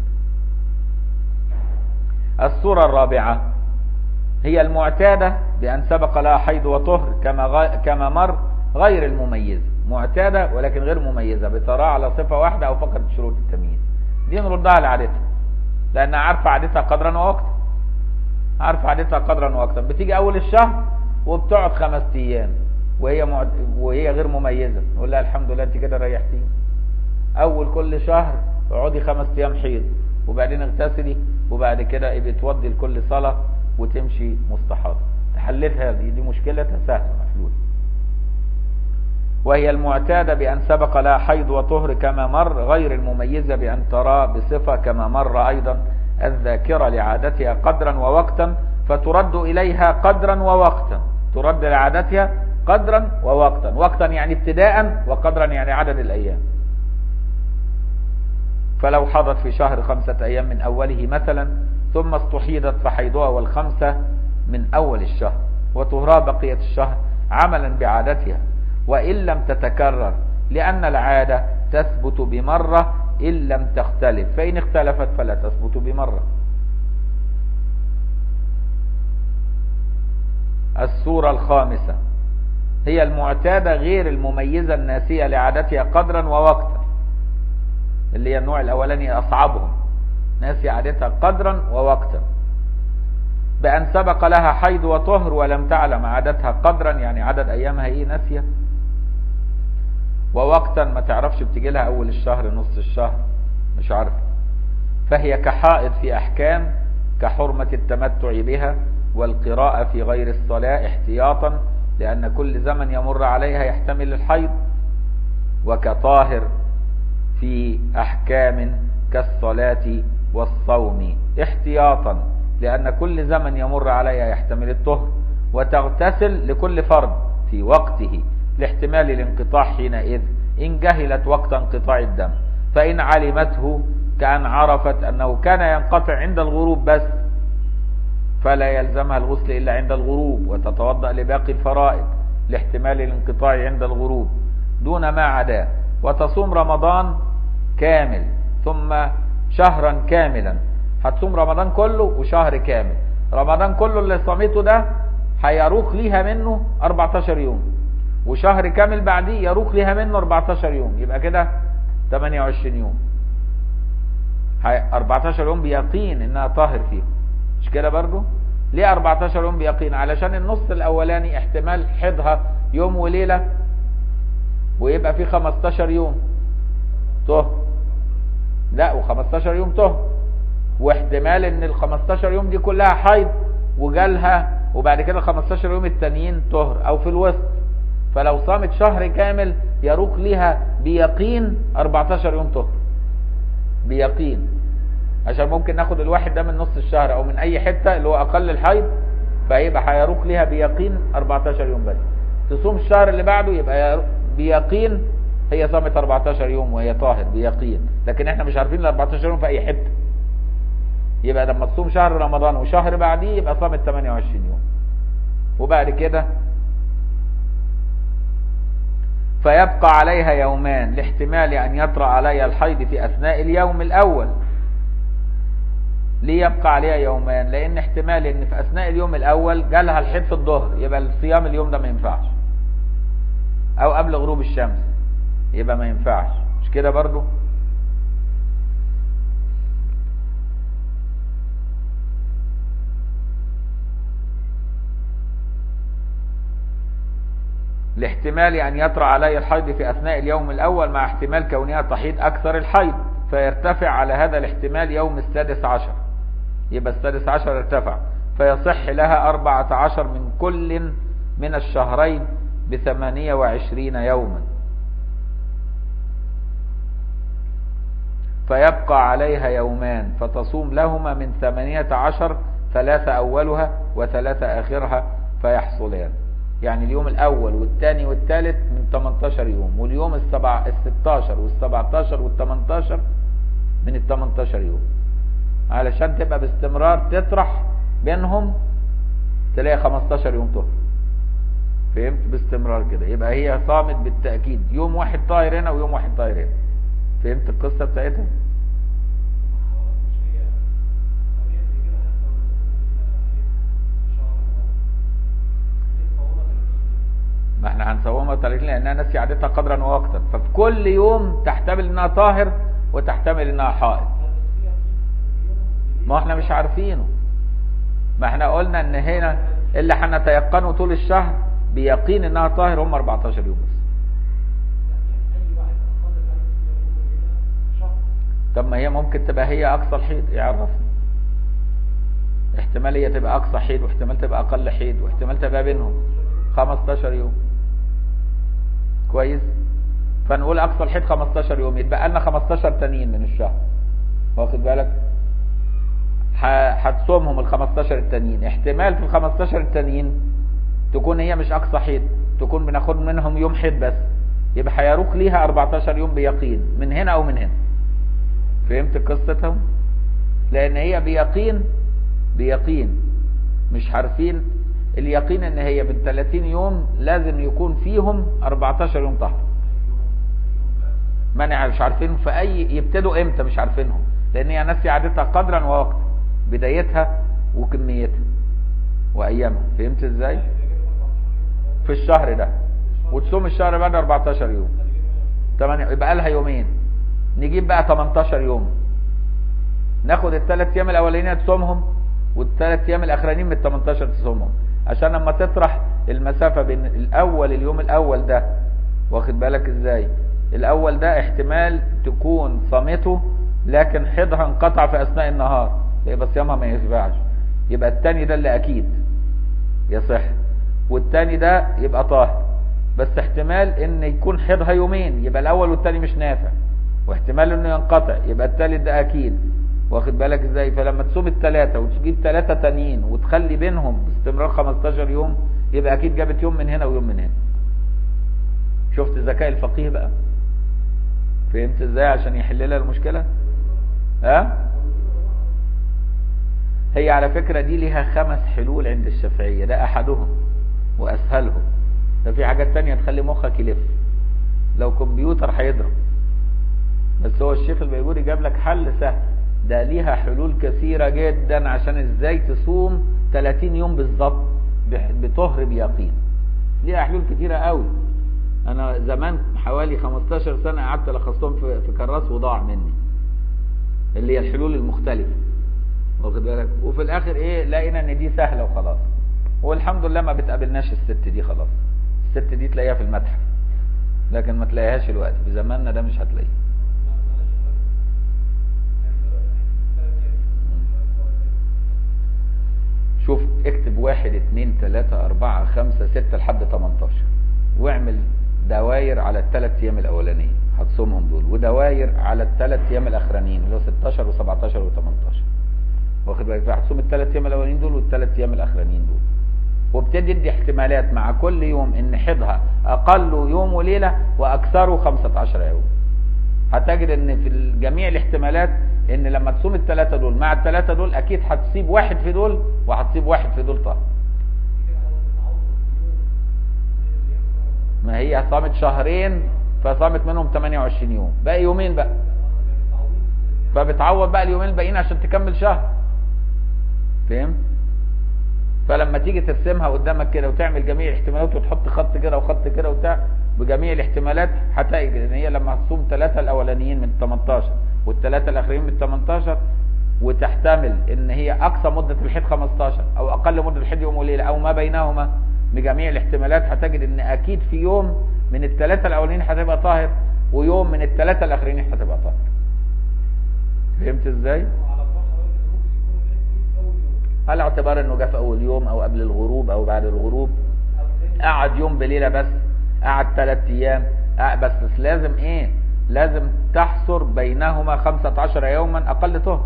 الصورة الرابعة هي المعتادة بأن سبق لها حيض وطهر كما غ... كما مر غير المميزة معتادة ولكن غير مميزة بتراها على صفة واحدة أو فقط شروط التمييز دي نردها لعادتها لأنها عارفة عادتها قدرا ووقتا عارفة عادتها قدرا ووقتا بتيجي أول الشهر وبتقعد خمس أيام وهي معد... وهي غير مميزة نقول لها الحمد لله أنت كده ريحتيني أول كل شهر اقعدي خمس أيام حيض وبعدين اغتسلي وبعد كده ابقي توضي لكل صلاة وتمشي مستحاضة تحلتها دي دي مشكلتها سهلة محلولة وهي المعتادة بأن سبق لها حيض وطهر كما مر غير المميزة بأن ترى بصفة كما مر أيضا الذاكرة لعادتها قدرا ووقتا فترد إليها قدرا ووقتا ترد لعادتها قدرا ووقتا وقتا يعني ابتداء وقدرا يعني عدد الأيام فلو حضت في شهر خمسة أيام من أوله مثلا ثم استحيضت فحيضها والخمسة من أول الشهر وطهرها بقية الشهر عملا بعادتها وإن لم تتكرر لأن العادة تثبت بمرة إن لم تختلف فإن اختلفت فلا تثبت بمرة السورة الخامسة هي المعتادة غير المميزة الناسية لعادتها قدرا ووقتا اللي هي النوع الأولاني أصعبهم ناسي عادتها قدرا ووقتا بأن سبق لها حيض وطهر ولم تعلم عادتها قدرا يعني عدد أيامها إيه ناسية ووقتا ما تعرفش بتجي لها أول الشهر نص الشهر مش عارف فهي كحائض في أحكام كحرمة التمتع بها والقراءة في غير الصلاة احتياطا لأن كل زمن يمر عليها يحتمل الحيض وكطاهر في أحكام كالصلاة والصوم احتياطا لأن كل زمن يمر عليها يحتمل الطهر وتغتسل لكل فرض في وقته لاحتمال الانقطاع حينئذ إن جهلت وقت انقطاع الدم فإن علمته كأن عرفت أنه كان ينقطع عند الغروب بس فلا يلزمها الغسل إلا عند الغروب وتتوضأ لباقي الفرائض لاحتمال الانقطاع عند الغروب دون ما عداه وتصوم رمضان كامل ثم شهرا كاملا هتصوم رمضان كله وشهر كامل رمضان كله اللي صامته ده هيروق ليها منه 14 يوم وشهر كامل بعديه يروق ليها منه 14 يوم يبقى كده 28 يوم 14 يوم بيقين انها طاهر فيهم مش كده برضو ليه 14 يوم بيقين علشان النص الاولاني احتمال حيضها يوم وليلة ويبقى في 15 يوم طهر لا و15 يوم طهر واحتمال ان ال 15 يوم دي كلها حيض وجالها وبعد كده ال 15 يوم التانيين طهر او في الوسط فلو صامت شهر كامل يروق ليها بيقين 14 يوم طهر بيقين عشان ممكن ناخد الواحد ده من نص الشهر او من اي حتة اللي هو اقل الحيض فيبقى هيروق ليها بيقين 14 يوم بس تصوم الشهر اللي بعده يبقى بيقين هي صامت 14 يوم وهي طاهر بيقين لكن احنا مش عارفين ال 14 يوم في اي حته يبقى لما تصوم شهر رمضان وشهر بعديه يبقى صامت 28 يوم وبعد كده فيبقى عليها يومان لاحتمال ان يطرأ عليها الحيض في اثناء اليوم الاول ليه يبقى عليها يومان لان احتمال ان في اثناء اليوم الاول جالها الحيض في الظهر يبقى الصيام اليوم ده ما ينفعش او قبل غروب الشمس يبقى ما ينفعش مش كده برضو لاحتمال أن يطرأ علي الحيض في أثناء اليوم الأول مع احتمال كونها تحيض أكثر الحيض فيرتفع على هذا الاحتمال يوم السادس عشر يبقى السادس عشر ارتفع فيصح لها أربعة عشر من كل من الشهرين بثمانية وعشرين يوما فيبقى عليها يومان فتصوم لهما من ثمانية عشر ثلاثة أولها وثلاثة آخرها فيحصلان يعني اليوم الأول والثاني والثالث من 18 يوم واليوم السبع ال 16 وال 17 وال 18 من ال 18 يوم علشان تبقى باستمرار تطرح بينهم تلاقي 15 يوم طهر فهمت باستمرار كده يبقى هي صامت بالتأكيد يوم واحد طاهر هنا ويوم واحد طاهر هنا فهمت القصة بتاعتها ما احنا هنصومها 30 لانها ناسي عادتها قدرا ووقتا ففي كل يوم تحتمل انها طاهر وتحتمل انها حائض ما احنا مش عارفينه ما احنا قلنا ان هنا اللي هنتيقنه طول الشهر بيقين انها طاهر هم 14 يوم بس طب ما هي ممكن تبقى هي اقصى الحيض يعرفني احتمال هي تبقى اقصى حيض واحتمال تبقى اقل حيض واحتمال تبقى بينهم 15 يوم كويس فنقول اقصى الحيض 15 يوم يتبقى لنا 15 تانيين من الشهر واخد بالك هتصومهم ال 15 التانيين احتمال في ال 15 التانيين تكون هي مش اقصى حيض تكون بناخد منهم يوم حيض بس يبقى هيروق ليها 14 يوم بيقين من هنا او من هنا فهمت قصتهم لان هي بيقين بيقين مش عارفين اليقين ان هي من 30 يوم لازم يكون فيهم 14 يوم طهر ما مش عارفين في اي يبتدوا امتى مش عارفينهم لان هي ناسي عادتها قدرا ووقتا بدايتها وكميتها وايامها فهمت ازاي في الشهر ده وتصوم الشهر بعد 14 يوم 8 يبقى لها يومين نجيب بقى 18 يوم ناخد الثلاث ايام الاولانيين تصومهم والثلاث ايام الاخرانيين من 18 تصومهم عشان لما تطرح المسافة بين الاول اليوم الاول ده واخد بالك ازاي الاول ده احتمال تكون صامته لكن حيضها انقطع في اثناء النهار يبقى صيامها ما يشبعش يبقى التاني ده اللي اكيد يصح والتاني ده يبقى طاهر بس احتمال ان يكون حيضها يومين يبقى الاول والتاني مش نافع واحتمال انه ينقطع يبقى التالت ده اكيد واخد بالك ازاي فلما تصوم الثلاثة وتجيب ثلاثة تانيين وتخلي بينهم باستمرار 15 يوم يبقى اكيد جابت يوم من هنا ويوم من هنا شفت ذكاء الفقيه بقى فهمت ازاي عشان يحل لها المشكلة ها أه؟ هي على فكرة دي ليها خمس حلول عند الشافعية ده احدهم واسهلهم ده في حاجات تانية تخلي مخك يلف لو كمبيوتر هيضرب بس هو الشيخ البيجوري جاب لك حل سهل ده ليها حلول كثيرة جدا عشان ازاي تصوم 30 يوم بالظبط بطهر بيقين ليها حلول كثيرة قوي انا زمان حوالي 15 سنة قعدت لخصتهم في, في كراس وضاع مني اللي هي الحلول المختلفة واخد بالك وفي الاخر ايه لقينا ان دي سهله وخلاص والحمد لله ما بتقابلناش الست دي خلاص الست دي تلاقيها في المتحف لكن ما تلاقيهاش الوقت في زماننا ده مش هتلاقيها شوف اكتب واحد اتنين تلاتة اربعة خمسة ستة لحد تمنتاشر واعمل دواير على الثلاث ايام الاولانيين هتصومهم دول ودواير على الثلاث ايام الاخرانيين اللي هو 16 و17 و18 واخد بالك هتصوم الثلاث ايام الاولانيين دول والثلاث ايام الاخرانيين دول وابتدي ادي احتمالات مع كل يوم ان حيضها اقل يوم وليله واكثره 15 يوم هتجد ان في جميع الاحتمالات ان لما تصوم الثلاثه دول مع الثلاثه دول اكيد هتصيب واحد في دول وهتصيب واحد في دول طبعا ما هي صامت شهرين فصامت منهم 28 يوم باقي يومين بقى فبتعوض بقى اليومين الباقيين عشان تكمل شهر فهمت فلما تيجي ترسمها قدامك كده وتعمل جميع الاحتمالات وتحط خط كده وخط كده وبتاع بجميع الاحتمالات هتلاقي ان هي لما هتصوم ثلاثه الاولانيين من 18 والثلاثه الاخرين من 18 وتحتمل ان هي اقصى مده الحيض 15 او اقل مده الحيض يوم وليله او ما بينهما بجميع الاحتمالات هتجد ان اكيد في يوم من الثلاثه الاولانيين هتبقى طاهر ويوم من الثلاثه الاخرين هتبقى طاهر فهمت ازاي على اعتبار انه جه في اول يوم او قبل الغروب او بعد الغروب قعد يوم بليله بس قعد ثلاث ايام بس, بس لازم ايه لازم تحصر بينهما 15 يوما اقل طهر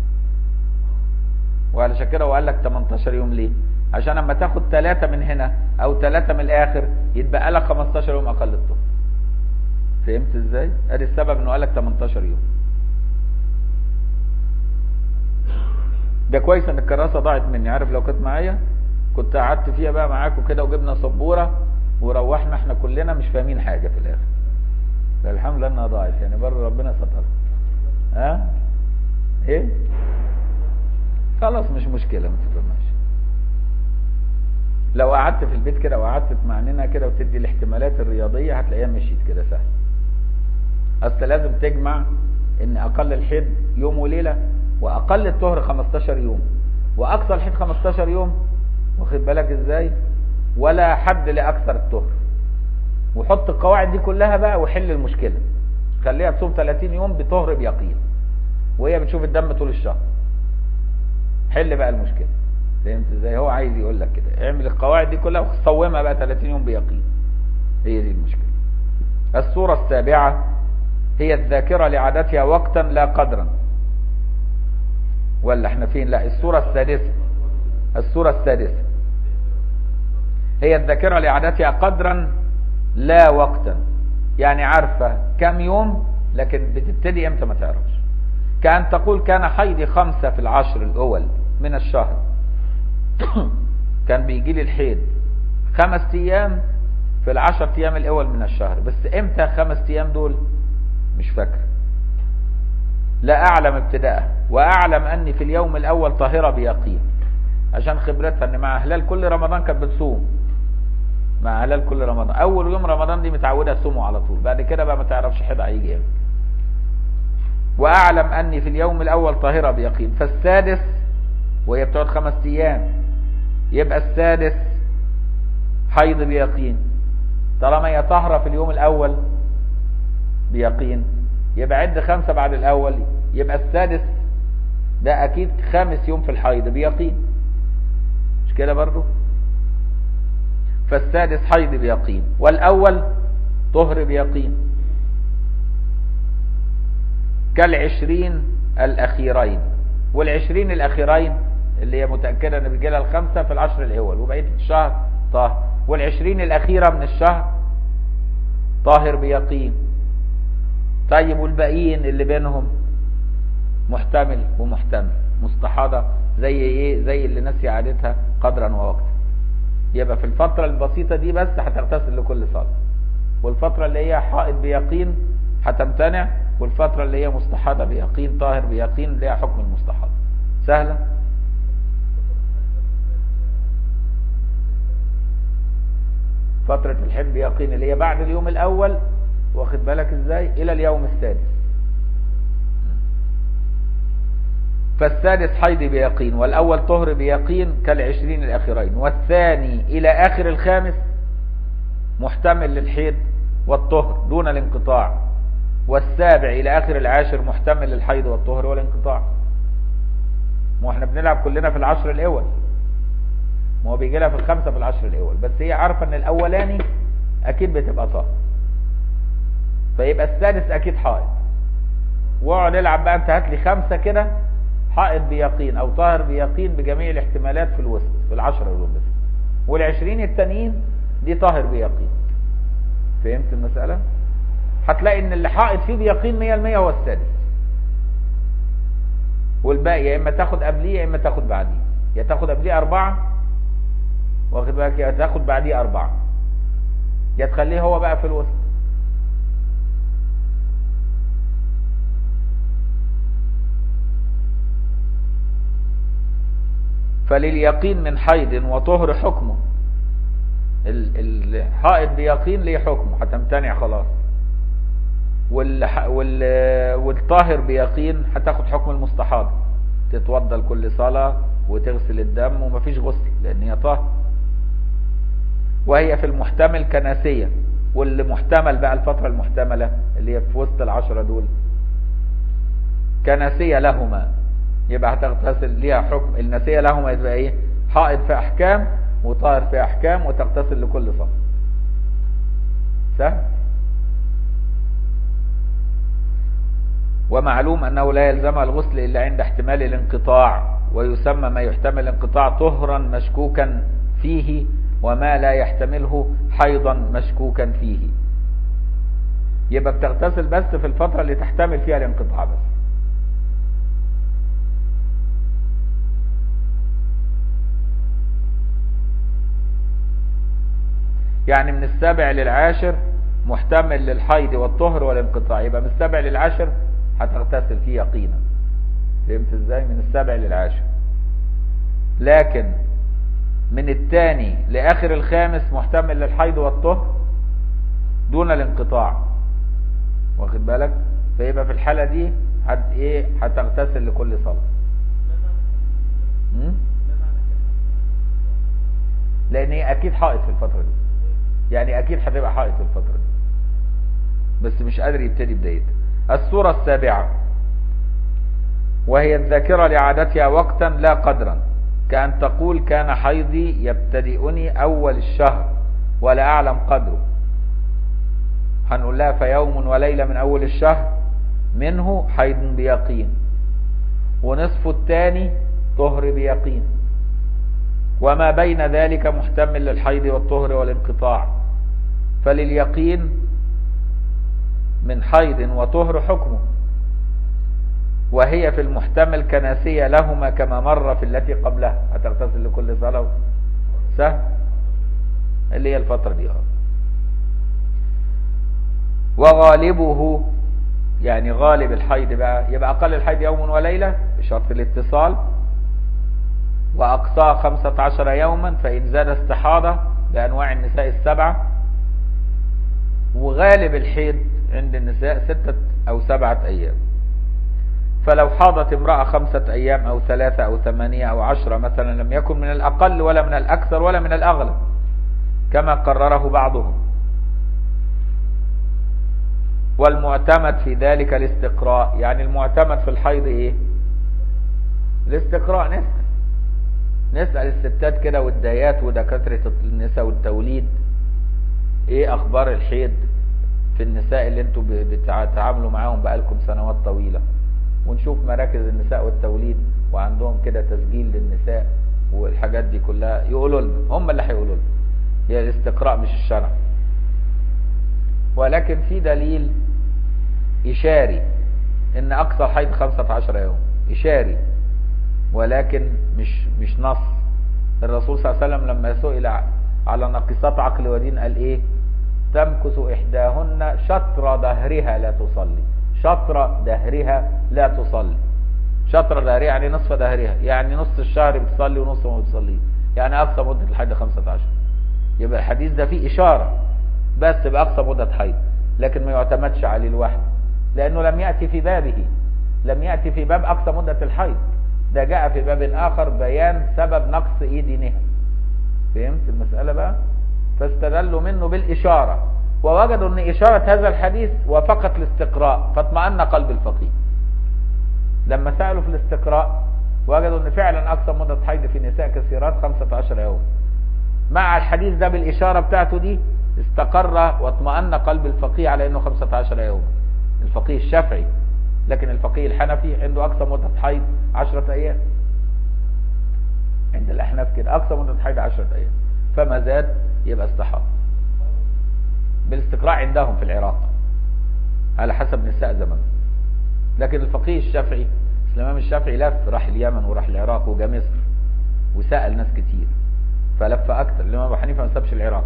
وعلشان كده وقال لك 18 يوم ليه عشان اما تاخد ثلاثة من هنا او ثلاثة من الاخر يتبقى لك 15 يوم اقل الطهر فهمت ازاي ادي السبب انه قال لك 18 يوم ده كويس ان الكراسة ضاعت مني عارف لو كانت معايا كنت قعدت فيها بقى معاكم كده وجبنا سبورة وروحنا احنا كلنا مش فاهمين حاجة في الاخر فالحمد لله انها ضاعت يعني بره ربنا ستر ها ايه خلاص مش مشكلة ما تفهمهاش لو قعدت في البيت كده وقعدت تمعننها كده وتدي الاحتمالات الرياضية هتلاقيها مشيت كده سهل اصل لازم تجمع ان اقل الحيض يوم وليلة واقل الطهر 15 يوم واقصى الحيض 15 يوم واخد بالك ازاي ولا حد لاكثر الطهر وحط القواعد دي كلها بقى وحل المشكلة خليها تصوم 30 يوم بطهر بيقين وهي بتشوف الدم طول الشهر حل بقى المشكلة فهمت ازاي هو عايز يقول لك كده اعمل القواعد دي كلها وصومها بقى 30 يوم بيقين هي دي المشكلة الصورة السابعة هي الذاكرة لعادتها وقتا لا قدرا ولا احنا فين لا الصورة السادسة الصورة السادسة هي الذاكرة لعادتها قدرا لا وقتا يعني عارفة كم يوم لكن بتبتدي امتى ما تعرفش كأن تقول كان حيضي خمسة في العشر الأول من الشهر كان بيجي لي الحيض خمس أيام في العشر أيام الأول من الشهر بس امتى خمس أيام دول مش فاكر لا أعلم ابتداء وأعلم أني في اليوم الأول طاهرة بيقين عشان خبرتها أن مع هلال كل رمضان كانت بتصوم مع هلال كل رمضان أول يوم رمضان دي متعودة تصومه على طول بعد كده بقى ما تعرفش حد هيجي امتى وأعلم أني في اليوم الأول طاهرة بيقين فالسادس وهي بتقعد خمس أيام يبقى السادس حيض بيقين طالما هي طاهرة في اليوم الأول بيقين يبقى عد خمسة بعد الأول يبقى السادس ده أكيد خامس يوم في الحيض بيقين مش كده برضو فالسادس حيض بيقين والأول طهر بيقين كالعشرين الأخيرين والعشرين الأخيرين اللي هي متأكدة أن بيجي لها الخمسة في العشر الأول وبقية الشهر طاهر والعشرين الأخيرة من الشهر طاهر بيقين طيب والباقيين اللي بينهم محتمل ومحتمل مستحاضة زي ايه زي اللي ناسي عادتها قدرا ووقتا يبقى في الفترة البسيطة دي بس هتغتسل لكل صلاة والفترة اللي هي حائض بيقين هتمتنع والفترة اللي هي مستحاضة بيقين طاهر بيقين ليها حكم المستحاضة سهلة فترة الحب بيقين اللي هي بعد اليوم الأول واخد بالك ازاي إلى اليوم السادس فالسادس حيض بيقين والأول طهر بيقين كالعشرين الأخيرين والثاني إلى آخر الخامس محتمل للحيض والطهر دون الانقطاع والسابع إلى آخر العاشر محتمل للحيض والطهر والانقطاع ما احنا بنلعب كلنا في العشر الأول ما هو بيجي لها في الخمسة في العشر الأول بس هي عارفة إن الأولاني أكيد بتبقى طاهر فيبقى السادس أكيد حائض واقعد العب بقى انت هات لي خمسة كده حائض بيقين او طاهر بيقين بجميع الاحتمالات في الوسط في العشرة الاولى بس والعشرين التانيين دي طاهر بيقين فهمت المسألة هتلاقي ان اللي حائض فيه بيقين مية المية هو السادس والباقي يا اما تاخد قبليه يا اما تاخد بعديه يا تاخد قبليه اربعة واخد بالك يا تاخد بعديه اربعة يا تخليه هو بقى في الوسط فلليقين من حيض وطهر حكمه الحائض بيقين ليه حكمه هتمتنع خلاص وال... وال... والطاهر بيقين هتاخد حكم المستحاض تتوضى لكل صلاة وتغسل الدم ومفيش غسل لان هي طاهر وهي في المحتمل كناسية واللي محتمل بقى الفترة المحتملة اللي هي في وسط العشرة دول كناسية لهما يبقى هتغتسل ليها حكم النسية لهما يبقى ايه حائض في احكام وطاهر في احكام وتغتسل لكل صلاة سهل ومعلوم انه لا يلزمها الغسل الا عند احتمال الانقطاع ويسمى ما يحتمل الانقطاع طهرا مشكوكا فيه وما لا يحتمله حيضا مشكوكا فيه يبقى بتغتسل بس في الفترة اللي تحتمل فيها الانقطاع بس يعني من السابع للعاشر محتمل للحيض والطهر والانقطاع يبقى من السابع للعاشر هتغتسل فيه يقينا فهمت ازاي من السابع للعاشر لكن من الثاني لاخر الخامس محتمل للحيض والطهر دون الانقطاع واخد بالك فيبقى في الحالة دي هت ايه هتغتسل لكل صلاة لان هي اكيد حائط في الفترة دي يعني اكيد هتبقى حائط في الفترة دي بس مش قادر يبتدي بدايتها الصورة السابعة وهي الذاكرة لعادتها وقتا لا قدرا كأن تقول كان حيضي يبتدئني أول الشهر ولا أعلم قدره هنقول لها فيوم وليلة من أول الشهر منه حيض بيقين ونصف الثاني طهر بيقين وما بين ذلك محتمل للحيض والطهر والانقطاع فلليقين من حيض وطهر حكمه وهي في المحتمل كناسية لهما كما مر في التي قبلها هتغتسل لكل صلاة سهل اللي هي الفترة دي وغالبه يعني غالب الحيض بقى يبقى أقل الحيض يوم وليلة بشرط الاتصال وأقصاه خمسة عشر يوما فإن زاد استحاضة بأنواع النساء السبعة وغالب الحيض عند النساء ستة أو سبعة أيام فلو حاضت امرأة خمسة أيام أو ثلاثة أو ثمانية أو عشرة مثلا لم يكن من الأقل ولا من الأكثر ولا من الأغلب كما قرره بعضهم والمعتمد في ذلك الاستقراء يعني المعتمد في الحيض ايه الاستقراء نسأل نسأل الستات كده والدايات ودكاترة النساء والتوليد ايه اخبار الحيض في النساء اللي انتوا بتتعاملوا معاهم بقالكم سنوات طويلة ونشوف مراكز النساء والتوليد وعندهم كده تسجيل للنساء والحاجات دي كلها يقولوا لنا هم اللي هيقولوا لنا هي الاستقراء مش الشرع ولكن في دليل إشاري إن أقصى حيض 15 يوم إشاري ولكن مش مش نص الرسول صلى الله عليه وسلم لما سئل على ناقصات عقل ودين قال إيه تمكث إحداهن شطر دهرها لا تصلي شطر دهرها لا تصلي شطر دهرها يعني نصف دهرها يعني نص الشهر بتصلي ونص ما بتصلي يعني أقصى مدة الحيض 15 يبقى الحديث ده فيه إشارة بس بأقصى مدة حيض لكن ما يعتمدش عليه لوحده لأنه لم يأتي في بابه لم يأتي في باب أقصى مدة الحيض ده جاء في باب آخر بيان سبب نقص إيه دينها فهمت المسألة بقى فاستدلوا منه بالإشارة ووجدوا أن إشارة هذا الحديث وفقط الاستقراء فاطمأن قلب الفقيه لما سألوا في الاستقراء وجدوا أن فعلا أكثر مدة حيض في نساء كثيرات 15 يوم مع الحديث ده بالإشارة بتاعته دي استقر واطمأن قلب الفقيه على أنه 15 يوم الفقيه الشافعي لكن الفقيه الحنفي عنده أقصى مدة حيض 10 أيام عند الأحناف كده أقصى مدة حيض 10 أيام فما زاد يبقى استحاض بالاستقراء عندهم في العراق على حسب نساء زمن لكن الفقيه الشافعي الإمام الشافعي لف راح اليمن وراح العراق وجا مصر وسأل ناس كتير فلف أكتر الإمام أبو حنيفة ما سابش العراق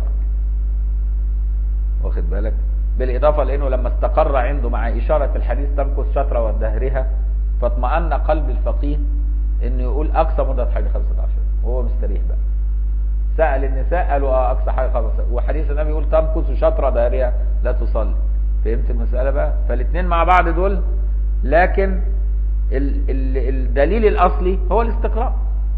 واخد بالك بالإضافة لأنه لما استقر عنده مع إشارة الحديث تمكث شطرة ودهرها فاطمأن قلب الفقيه إنه يقول أقصى مدة حيض 15 وهو مستريح بقى سأل النساء قالوا اه أقصى حاجة 15 وحديث النبي يقول تمكث شطرة دهرها لا تصلي فهمت المسألة بقى فالاثنين مع بعض دول لكن ال ال الدليل الأصلي هو الاستقراء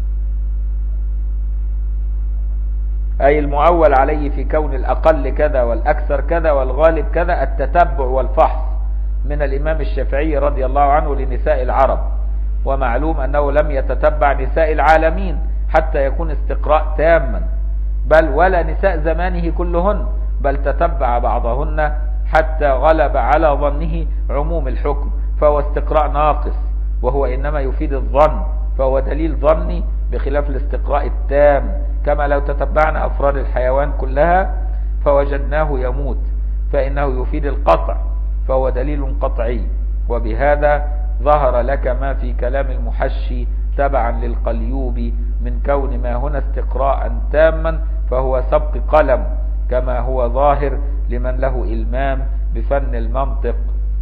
أي المعول عليه في كون الأقل كذا والأكثر كذا والغالب كذا التتبع والفحص من الإمام الشافعي رضي الله عنه لنساء العرب ومعلوم أنه لم يتتبع نساء العالمين حتى يكون استقراء تاما بل ولا نساء زمانه كلهن بل تتبع بعضهن حتى غلب على ظنه عموم الحكم فهو استقراء ناقص وهو إنما يفيد الظن فهو دليل ظني بخلاف الاستقراء التام كما لو تتبعنا أفراد الحيوان كلها فوجدناه يموت فإنه يفيد القطع فهو دليل قطعي وبهذا ظهر لك ما في كلام المحشي تبعا للقليوب من كون ما هنا استقراء تاما فهو سبق قلم كما هو ظاهر لمن له إلمام بفن المنطق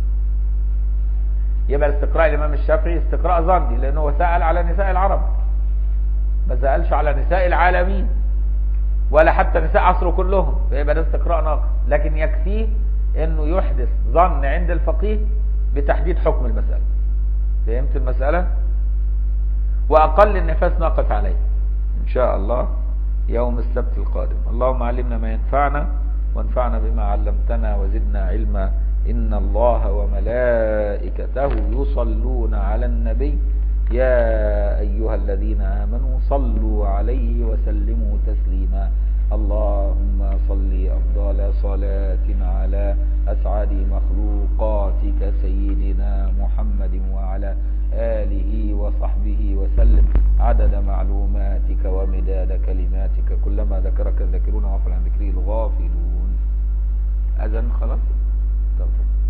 يبقى استقراء الإمام الشافعي استقراء ظني لأنه سأل على نساء العرب ما سألش على نساء العالمين ولا حتى نساء عصره كلهم فيبقى ده استقراء ناقص لكن يكفيه انه يحدث ظن عند الفقيه بتحديد حكم المسألة فهمت المسألة واقل النفاس نقف عليه ان شاء الله يوم السبت القادم اللهم علمنا ما ينفعنا وانفعنا بما علمتنا وزدنا علما إن الله وملائكته يصلون على النبي يا أيها الذين آمنوا صلوا عليه وسلموا تسليما اللهم صل أفضل صلاة على أسعد مخلوقاتك سيدنا محمد وعلى آله وصحبه وسلم عدد معلوماتك ومداد كلماتك كلما ذكرك الذاكرون وغفل عن ذكره الغافلون أذن خلاص طب.